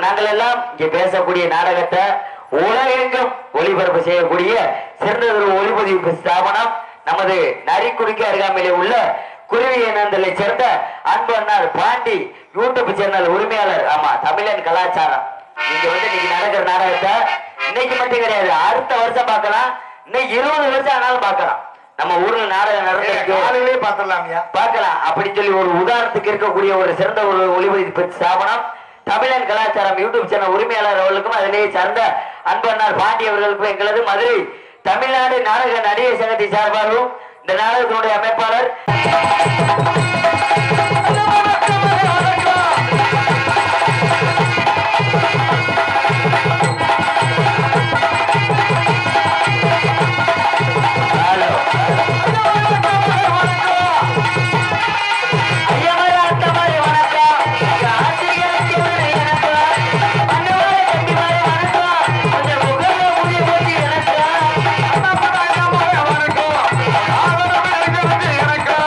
நாங்கள் எல்லாம் இங்க பேசக்கூடிய நாடகத்தை உலகெங்கும் ஒளிபரப்பு செய்யக்கூடிய சிறந்ததொரு ஒளிப்பதிவு ஸ்தாபனம் நமது நரிக்குடிக்கு அருகாமையிலே உள்ள குருவி இனந்தலை சேர்ந்த அன்பு அண்ணார் பாண்டி யூடியூப் சேனல் உரிமையாளர் ஆமா தமிழன் கலாச்சாரம் நீங்க வந்து இன்னைக்கு நடக்கிற நாடகத்தை இன்னைக்கு மட்டும் கிடையாது அடுத்த வருஷம் பார்க்கலாம் இன்னைக்கு இருபது வருஷம் ஆனாலும் பார்க்கலாம் நம்ம ஊர்ல நாடகம் நடந்திருக்கு காலையிலே பாத்திரலாமியா பார்க்கலாம் அப்படி சொல்லி ஒரு உதாரணத்துக்கு இருக்கக்கூடிய ஒரு சிறந்த ஒரு ஒளிபதிப்பு ஸ்தாபனம் தமிழன் கலாச்சாரம் யூடியூப் சேனல் உரிமையாளர் அவர்களுக்கும் அதிலேயே சார்ந்த அன்பண்ணார் பாண்டி அவர்களுக்கும் எங்களது மதுரை தமிழ்நாடு நாடக நடிகர் சங்கத்தை சார்பாகவும் இந்த நாடகத்தினுடைய அமைப்பாளர் ஹலோ ஐயமரா அத்தமாரி வணக்கம் எங்க ஆசிரியருக்கு வணக்கம் அண்ணவாரி தம்பிமாரி வணக்கம் கொஞ்சம் முகல முடி போட்டு எனக்கு அம்மா அப்பா அண்ணாமாரி வணக்கம் ஆதரவு வந்து எனக்கு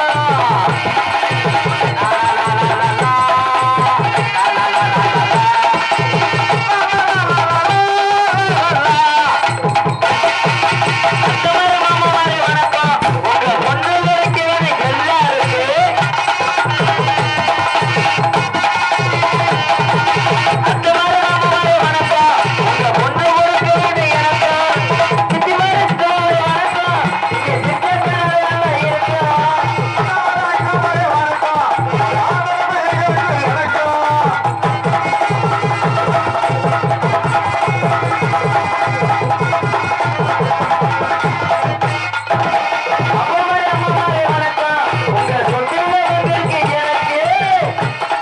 அத்தமாரி மாமாரி வணக்கம் உங்க பொண்ணுங்களுக்கு எல்லாருக்கு அந்த மாதிரி நாம மாதிரி வணக்கம் உங்க பொண்ணு ஊருக்கு எனக்கு சித்தி மாதிரி சித்தமாரி வணக்கம் இங்க சித்தனால வணக்கம் உங்க சொத்துல எங்களுக்கு எனக்கு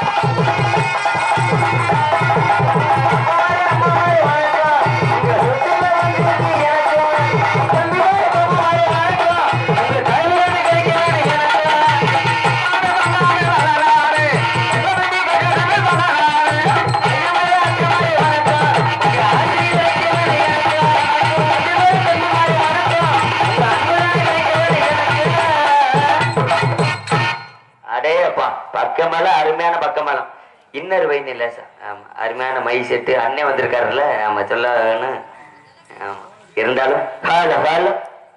அடேப்பா பக்கமெல்லாம் அருமையான பக்கமெல்லாம் இன்னர் வைன் இல்லை சார் ஆமா அருமையான மை செட்டு அண்ணன் வந்திருக்காருல்ல ஆமா சொல்ல வேணும் ஆமா இருந்தாலும் கால கால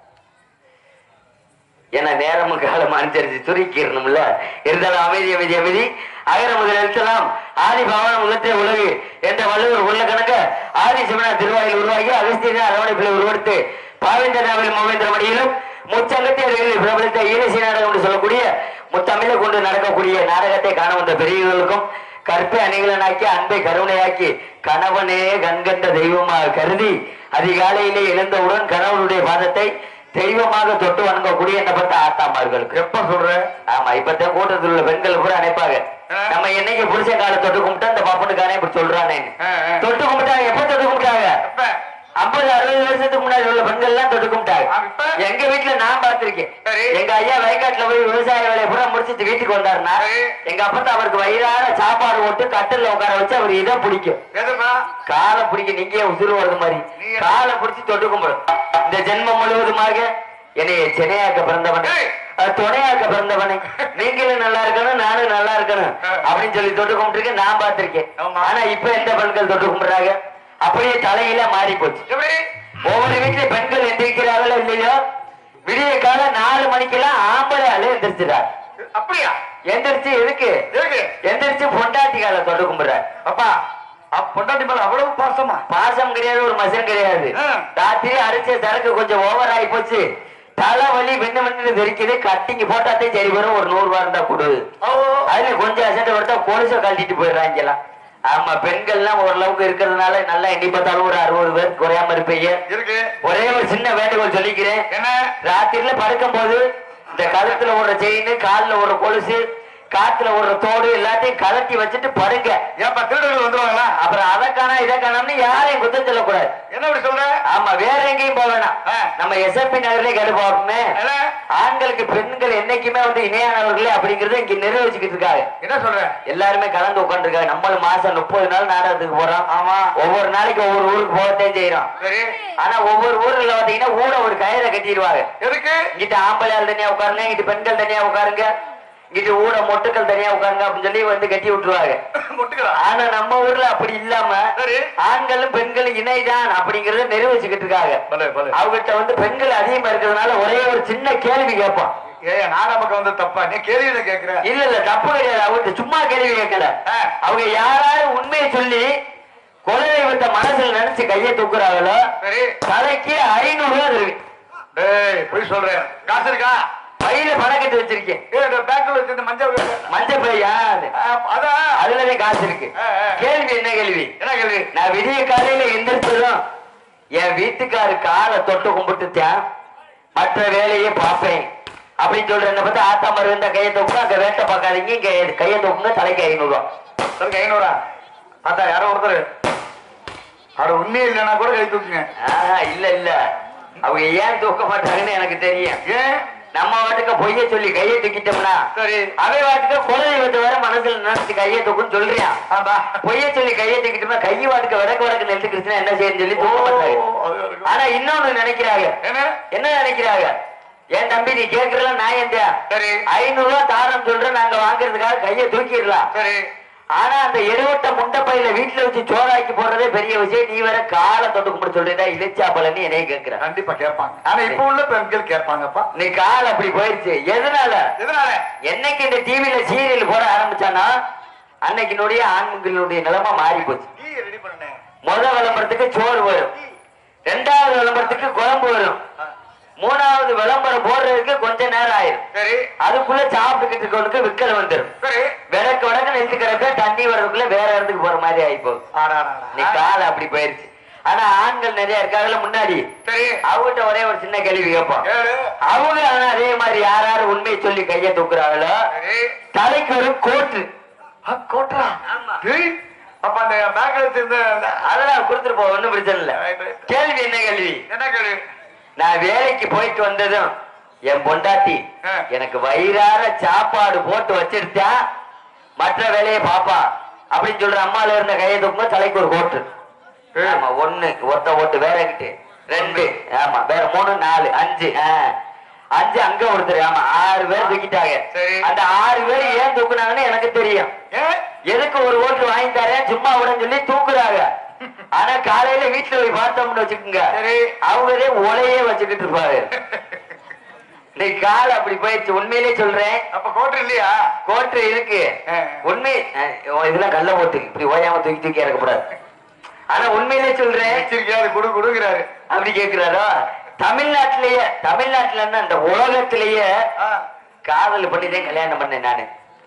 ஏன்னா நேரமும் காலம் அனுசரிச்சு துருக்கிடணும்ல இருந்தாலும் அமைதி அமைதி அமைதி அகர முதல் எழுத்தலாம் ஆதி பவன முதற்றே உலகு என்ற வள்ளுவர் உள்ள கணக்க ஆதி சிவனா திருவாயில் உருவாகி அகஸ்தியன அரவணைப்பில் உருவெடுத்து பாவேந்தராவில் மோவேந்திர மணியிலும் முச்சங்கத்தை அருகில் பிரபலத்த ஈனசி நாடகம் என்று சொல்லக்கூடிய முத்தமிழை கொண்டு நடக்கக்கூடிய நாடகத்தை காண வந்த பெரியவர்களுக்கும் கற்பை அணிகலனாக்கி அன்பை கருணையாக்கி கணவனே கண்கண்ட தெய்வமாக கருதி அதிகாலையிலே எழுந்தவுடன் கணவனுடைய பாதத்தை தெய்வமாக தொட்டு வணங்கக்கூடிய எண்ணப்பட்ட ஆத்தாமார்களுக்கு எப்ப சொல்ற ஆமா இப்பதான் கூட்டத்தில் உள்ள பெண்கள் கூட நினைப்பாங்க ஆ. நம்ம என்னைக்கு புருஷன் காலை தொட்டு கும்பிட்டா அந்த பாப்பனுக்கானே இப்படி சொல்றானே ஆ, ஆ. தொட்டு கும்பிட்டாங்க எப்ப தொட்டு கும்பிட்டாங்க எப்ப ஐம்பது அறுபது வருஷத்துக்கு முன்னாடி உள்ள பெண்கள் எல்லாம் தொட்டு கும்பிட்டாங்க ஆ, இப்ப? எங்க வீட்டுல நான் பார்த்திருக்கேன் சரி. எங்க ஐயா வயக்காட்டுல போய் விவசாய வேலையை பூரா முடிச்சிட்டு வீட்டுக்கு வந்தாருன்னா சரி. எங்க அப்பத்தா அவருக்கு வயிறார சாப்பாடு போட்டு கட்டில உட்கார வச்சு அவர் இதை பிடிக்கும் எதுமா காலை பிடிக்க நீங்க உசுறு வருது மாதிரி நீ- காலை பிடிச்சு தொட்டு கும்பிடும் இந்த ஜென்மம் முழுவதுமாக என்னைய சென்னையாக்க பிறந்தவன் ஏய். அஹ் துணையாக்க பிறந்தவனே நீங்களும் நல்லா இருக்கணும் நானும் நல்லா இருக்கணும் ஆ. அப்படின்னு சொல்லி தொட்டு கும்பிட்டுருக்கேன் நான் பார்த்திருக்கேன் ஆமா. ஆனா இப்ப எந்த பெண்கள் தொட்டு கும்பிடுறாங்க அப்படியே தலையில மாறி போச்சு எப்படி ஒவ்வொரு வீட்டுல பெண்கள் எந்திரிக்கிறாங்களோ இல்லையோ விடிய காலம் நாலு மணிக்கெல்லாம் ஆம்பளை ஆளு எந்திரிச்சிட்டார் அப்படியா எந்திரிச்சு எதுக்கு எதுக்கு எந்திரிச்சு பொண்டாட்டி காலை தொட்டு கும்பிடுறார் அப்பா அப்ப பொண்டாட்டி மேல அவ்வளவு பாசமா பாசம் கிடையாது ஒரு மசம் கிடையாது ஆ. ராத்திரி அடிச்ச சரக்கு கொஞ்சம் ஓவர் ஆகி போச்சு தலைவலி வெண்ணு வெண்ணு தெரிக்குது கட்டிங்க போட்டாத்தே சரி வரும் ஒரு நூறு ரூபா இருந்தா கொடு ஓ அதுல கொஞ்சம் அசட்டை கொடுத்தா போலீஸ கழட்டிட்டு போயிடுறாங்க எல்லாம் ஆமா பெண்கள்லாம் ஓரளவுக்கு இருக்கிறதுனால நல்லா எண்ணி பார்த்தாலும் ஒரு அறுபது பேர் குறையாம இருப்பீங்க இருக்கு ஒரே ஒரு சின்ன வேண்டுகோள் சொல்லிக்கிறேன் என்ன ராத்திரில படுக்கும் போது இந்த கழுத்துல ஒரு செயின் கால்ல ஒரு கொலுசு காத்துல ஒரு தோடு எல்லாத்தையும் கலட்டி வச்சுட்டு படுங்க ஏப்பா திருடர்கள் வந்துருவாங்களா அப்புறம் அதை காணா இதை காணாம்னு யாரையும் குத்தம் சொல்லக்கூடாது என்ன அப்படி சொல்ற ஆமா வேற எங்கேயும் போக வேணாம் ஆ. நம்ம எஸ்எப்பி நகர்லயே கடுப்பாகுமே என்ன ஆண்களுக்கு பெண்கள் என்னைக்குமே வந்து இணையானவர்களே அப்படிங்கறத இங்க நிறைவேற்றிக்கிட்டு இருக்காங்க என்ன சொல்ற எல்லாருமே கலந்து உட்காந்துருக்காங்க நம்மளும் மாசம் முப்பது நாள் நாடகத்துக்கு போறோம் ஆமா ஒவ்வொரு நாளைக்கு ஒவ்வொரு ஊருக்கு போகத்தான் செய்யறோம் சரி ஆனா ஒவ்வொரு ஊர்ல பாத்தீங்கன்னா ஊட ஒரு கயிறை கட்டிடுவாங்க எதுக்கு இங்கிட்ட ஆம்பளை ஆள் தனியா உட்காருங்க இங்கிட்ட பெண்கள் தனியா உட்காருங்க இங்கிட்டு ஊட மொட்டுக்கள் தனியா உட்காருங்க அப்படின்னு சொல்லி வந்து கட்டி விட்டுருவாங்க முட்டுக்கிறா ஆனா நம்ம ஊர்ல அப்படி இல்லாம சரி. ஆண்களும் பெண்களும் இணைதான் அப்படிங்கறத நிரூபிச்சுக்கிட்டு இருக்காங்க பலே பலே அவங்ககிட்ட வந்து பெண்கள் அதிகமா இருக்கிறதுனால ஒரே ஒரு சின்ன கேள்வி கேட்பான் ஏய் நான் நமக்கு வந்து தப்பா நீ கேள்வியில கேக்குற இல்ல இல்ல தப்பு கிடையாது அவங்ககிட்ட சும்மா கேள்வி கேட்கல ஆ. அவங்க யாராவது உண்மையை சொல்லி குலதெய்வத்தை மனசுல நினைச்சு கையை தூக்குறாங்களோ சரி தலைக்கு ஐநூறு ரூபாய் இருக்கு டேய் போய் சொல்றேன் காசு இருக்கா பையில பணம் கட்டி வச்சிருக்கேன் ஏய் இந்த பேங்க்ல வச்சிருந்த மஞ்சள் காசு. மஞ்சள் பையா ஆ, அதான் அதுலதான் காசு இருக்கு ஆ, ஆ. கேள்வி என்ன கேள்வி என்ன கேள்வி நான் விடிய காலையில எந்திரிச்சதும் என் வீட்டுக்காரு காலை தொட்டு கும்பிட்டுட்டேன் மற்ற வேலையை பார்ப்பேன் அப்படின்னு சொல்ற என்ன பார்த்தா ஆத்தா மறு இருந்தா கையை தூக்குங்க அங்க வேட்டை பார்க்காதீங்க இங்க கையை தூக்குங்க தலைக்கு ஐநூறு ரூபா சரி ஐநூறா பார்த்தா யாரோ ஒருத்தர் அவரு உண்மையே இல்லைன்னா கூட கை தூக்குங்க ஆஹா, இல்ல இல்ல அவங்க ஏன் தூக்க மாட்டாங்கன்னு எனக்கு தெரியும் ஏன் நம்ம வாட்டுக்கு பொய்ய சொல்லி கையை தூக்கிட்டோம்னா சரி அவை வாட்டுக்கு குலதெய்வத்தை வேற மனசுல நினைச்சு கையை தூக்குன்னு சொல்றியான் ஆமா பொய்ய சொல்லி கையை தூக்கிட்டோம்னா கை வாட்டுக்கு வடக்கு வடக்கு நெல்லுக்குச்சுன்னா என்ன செய்யன்னு சொல்லி தூக்க மாட்டாங்க ஓ, அது இருக்கும். ஆனா இன்னொன்னு நினைக்கிறாங்க என்ன என்ன நினைக்கிறாங்க என் தம்பி நீ கேக்குறல நான் ஏன்டா சரி ஐநூறு ரூபாய் தாரம் சொல்றேன் நாங்க வாங்குறதுக்காக கையை தூக்கிடலாம் சரி ஆனா அந்த எருவட்ட முண்டப்பையில வீட்டுல வச்சு சோறாக்கி போடுறதே பெரிய விஷயம் நீ வேற காலை தொட்டு கும்பிட்டு சொல்றீடா இழிச்சா பலன்னு என்னைய கேக்குற கண்டிப்பா கேட்பாங்க ஆனா இப்ப உள்ள பெண்கள் கேட்பாங்கப்பா நீ கால் அப்படி போயிருச்சு எதனால எதனால என்னைக்கு இந்த டிவில சீரியல் போட ஆரம்பிச்சானா அன்னைக்கினுடைய ஆண்களுடைய நிலைமை மாறி போச்சு டீ ரெடி பண்ணேன் முத விளம்பரத்துக்கு சோறு வரும் ரெண்டாவது விளம்பரத்துக்கு குழம்பு வரும் மூணாவது விளம்பரம் போடுறதுக்கு கொஞ்ச நேரம் ஆயிரும் சரி அதுக்குள்ள சாப்பிட்டுக்கிட்டு இருக்கவனுக்கு விக்கல் வந்துடும் சரி விளக்கு வடக்கு நிறுத்துக்கிறப்ப தண்ணி வர்றதுக்குள்ள வேற இடத்துக்கு போற மாதிரி ஆகி போகுது ஆடாடா. நீ காலம் அப்படி போயிருச்சு ஆனா ஆண்கள் நிறைய இருக்காங்கல்ல முன்னாடி சரி அவங்ககிட்ட ஒரே ஒரு சின்ன கேள்வி கேட்போம் ஏழு அவங்க ஆனா அதே மாதிரி யார் யார் உண்மையை சொல்லி கையை தூக்குறாங்களோ சரி தலைக்கு ஒரு கோட்டு ஆ, கோட்டரா ஆமா. டேய், அப்ப அந்த பேங்க்ல வச்சிருந்த அதெல்லாம் கொடுத்துட்டு போ ஒண்ணும் பிரச்சனை இல்ல Right, right. கேள்வி என்ன கேள்வி என்ன கேள்வி நான் வேலைக்கு போயிட்டு வந்ததும் என் பொண்டாட்டி ஆ. எனக்கு வயிறார சாப்பாடு போட்டு வச்சிருச்சா மற்ற வேலையை பாப்பா அப்படின்னு சொல்ற அம்மால இருந்த கையை தூக்கும் தலைக்கு ஒரு கோட்டு ஏ. ஆமா ஒண்ணு ஒத்த ஓட்டு வேற கிட்டு ரெண்டு ஆமா வேற மூணு நாலு அஞ்சு ஆ. அஞ்சு அங்க ஒருத்தர் ஆமா ஆறு பேர் தூக்கிட்டாங்க சரி. அந்த ஆறு பேர் ஏன் தூக்குனாங்கன்னு எனக்கு தெரியும் ஏன் எதுக்கு ஒரு ஓட்டு வாங்கி தரேன் சும்மா விடன்னு சொல்லி தூக்குறாங்க ஆனா காலையில வீட்டுல போய் பார்த்தோம்னு வச்சுக்கோங்க சரி. அவங்களே ஒலையே வச்சுக்கிட்டு இருப்பாரு இன்னைக்கு கால் அப்படி போயிடுச்சு உண்மையிலே சொல்றேன் அப்ப கோட்டர் இல்லையா கோட்டு இருக்கு ஆ. உண்மை அஹ், இதெல்லாம் கள்ள ஓட்டு இப்படி ஓயாம தூக்கி தூக்கி இறக்கப்படாது ஆனா உண்மையிலே சொல்றேன் வச்சிருக்காரு குடு குடுங்கிறாரு அப்படி கேக்குறாரோ தமிழ்நாட்டிலேயே தமிழ்நாட்டுல இருந்து அந்த உலகத்திலேயே ஆ, காதல் பண்ணிதான் கல்யாணம் பண்ணேன் நானு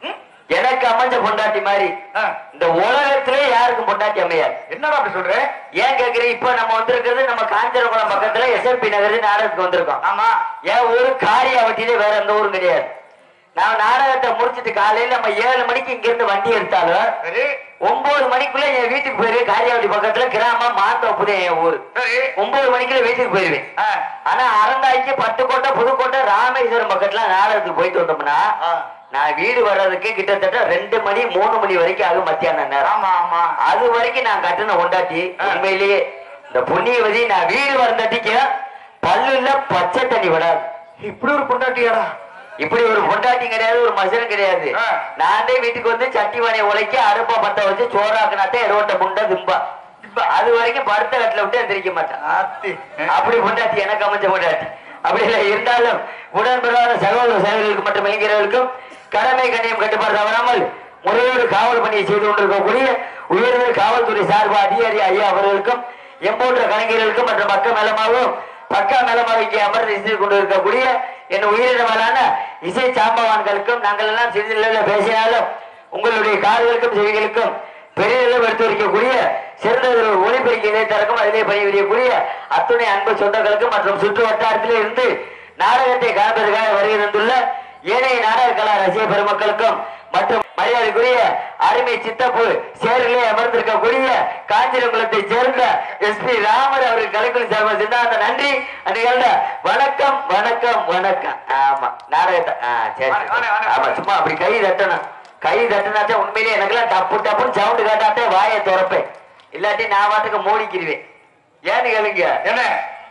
எனக்கு அமைஞ்ச பொண்டாட்டி மாதிரி ஆ. இந்த உலகத்திலே யாருக்கும் பொண்டாட்டி அமையாது என்னடா அப்படி சொல்ற ஏன் கேக்குறீங்க இப்ப நம்ம வந்திருக்கிறது நம்ம காஞ்சனகுளம் பக்கத்துல எஸ்எம்பி நகர் நாடகத்துக்கு வந்திருக்கோம் ஆமா என் ஊரு காரியாவட்டியில வேற எந்த ஊரும் கிடையாது நான் நாடகத்தை முடிச்சிட்டு காலையில நம்ம ஏழு மணிக்கு இங்க இருந்து வண்டி எடுத்தாலும் சரி ஒன்பது மணிக்குள்ள என் வீட்டுக்கு போயிருவேன் காரியாவட்டி பக்கத்துல கிராமம் மாந்தோப்பு தான் என் ஊரு சரி ஒன்பது மணிக்குள்ள வீட்டுக்கு போயிருவேன் ஆ, ஆனா அறந்தாய்க்கு பட்டுக்கோட்டை புதுக்கோட்டை ராமேஸ்வரம் பக்கத்துல நாடகத்துக்கு போயிட்டு வந்தோம்னா ஆ. நான் வீடு வர்றதுக்கு கிட்டத்தட்ட ரெண்டு மணி மூணு மணி வரைக்கும் ஆகும் மத்தியான நேரம் ஆமா ஆமா அது வரைக்கும் நான் கட்டின கொண்டாட்டி ஆ. உண்மையிலேயே இந்த புண்ணியவதி நான் வீடு வந்தட்டிக்கு பல்லுல பச்சை தண்ணி விடாது இப்படி ஒரு பொண்டாட்டியாடா இப்படி ஒரு பொண்டாட்டி கிடையாது ஒரு மசனும் கிடையாது ஆ. நானே வீட்டுக்கு வந்து சட்டி வாணியை உழைக்க அடுப்ப பத்த வச்சு சோறாக்குனாத்தே எருவட்ட முண்டை திம்பா அது வரைக்கும் படுத்த கட்டில விட்டு எந்திரிக்க மாட்டேன் ஆத்தி அப்படி பொண்டாட்டி எனக்கு அமைஞ்ச பொண்டாட்டி அப்படி இல்லை இருந்தாலும் உடன்படாத சகோதர சகோதரிகளுக்கு மற்றும் இளைஞர்களுக்கும் கடமை கண்ணியம் கட்டுப்பாடு தவறாமல் முறையோடு காவல் பணியை செய்து கொண்டிருக்கக்கூடிய உயர்ந்த காவல்துறை சார்பு அதிகாரி ஐயா அவர்களுக்கும் எம்போன்ற கலைஞர்களுக்கும் மற்றும் பக்க மேலமாகவும் பக்கா மேலமாக இங்கே அமர்ந்து செய்து கொண்டிருக்கக்கூடிய என் உயிரினமான இசை சாம்பவான்களுக்கும் நாங்கள் எல்லாம் சிறிது பேசினாலும் உங்களுடைய காதுகளுக்கும் செவிகளுக்கும் பெரிதளவு எடுத்து வைக்கக்கூடிய சிறந்த ஒரு ஒளிபெருக்கி இணையதளக்கும் அதிலே பணிபுரியக்கூடிய அத்துணை அன்பு சொந்தங்களுக்கும் மற்றும் சுற்று வட்டாரத்திலே இருந்து நாடகத்தை காண்பதற்காக வருகை தந்துள்ள ஏனைய நாடக கலா ரசிக பெருமக்களுக்கும் மற்றும் மரியாதைக்குரிய அருமை சித்தப்பு சேரிலே அமர்ந்திருக்கக்கூடிய காஞ்சிரங்குளத்தை சேர்ந்த எஸ் பி ராமர் அவர்கள் கலைக்குழு சார்பாக சித்தாந்த நன்றி அந்த வணக்கம் வணக்கம் வணக்கம் ஆமா நாடகத்தை ஆ, சரி வாணே, வாணே, வாணே. ஆமா சும்மா அப்படி கை தட்டணும் கை தட்டினாத்தே உண்மையிலேயே எனக்குலாம் டப்பு டப்புன்னு சவுண்டு கேட்டாத்தே வாயை திறப்பேன் இல்லாட்டி நான் பாட்டுக்கு மூடிக்கிருவேன் ஏன்னு கேளுங்க என்ன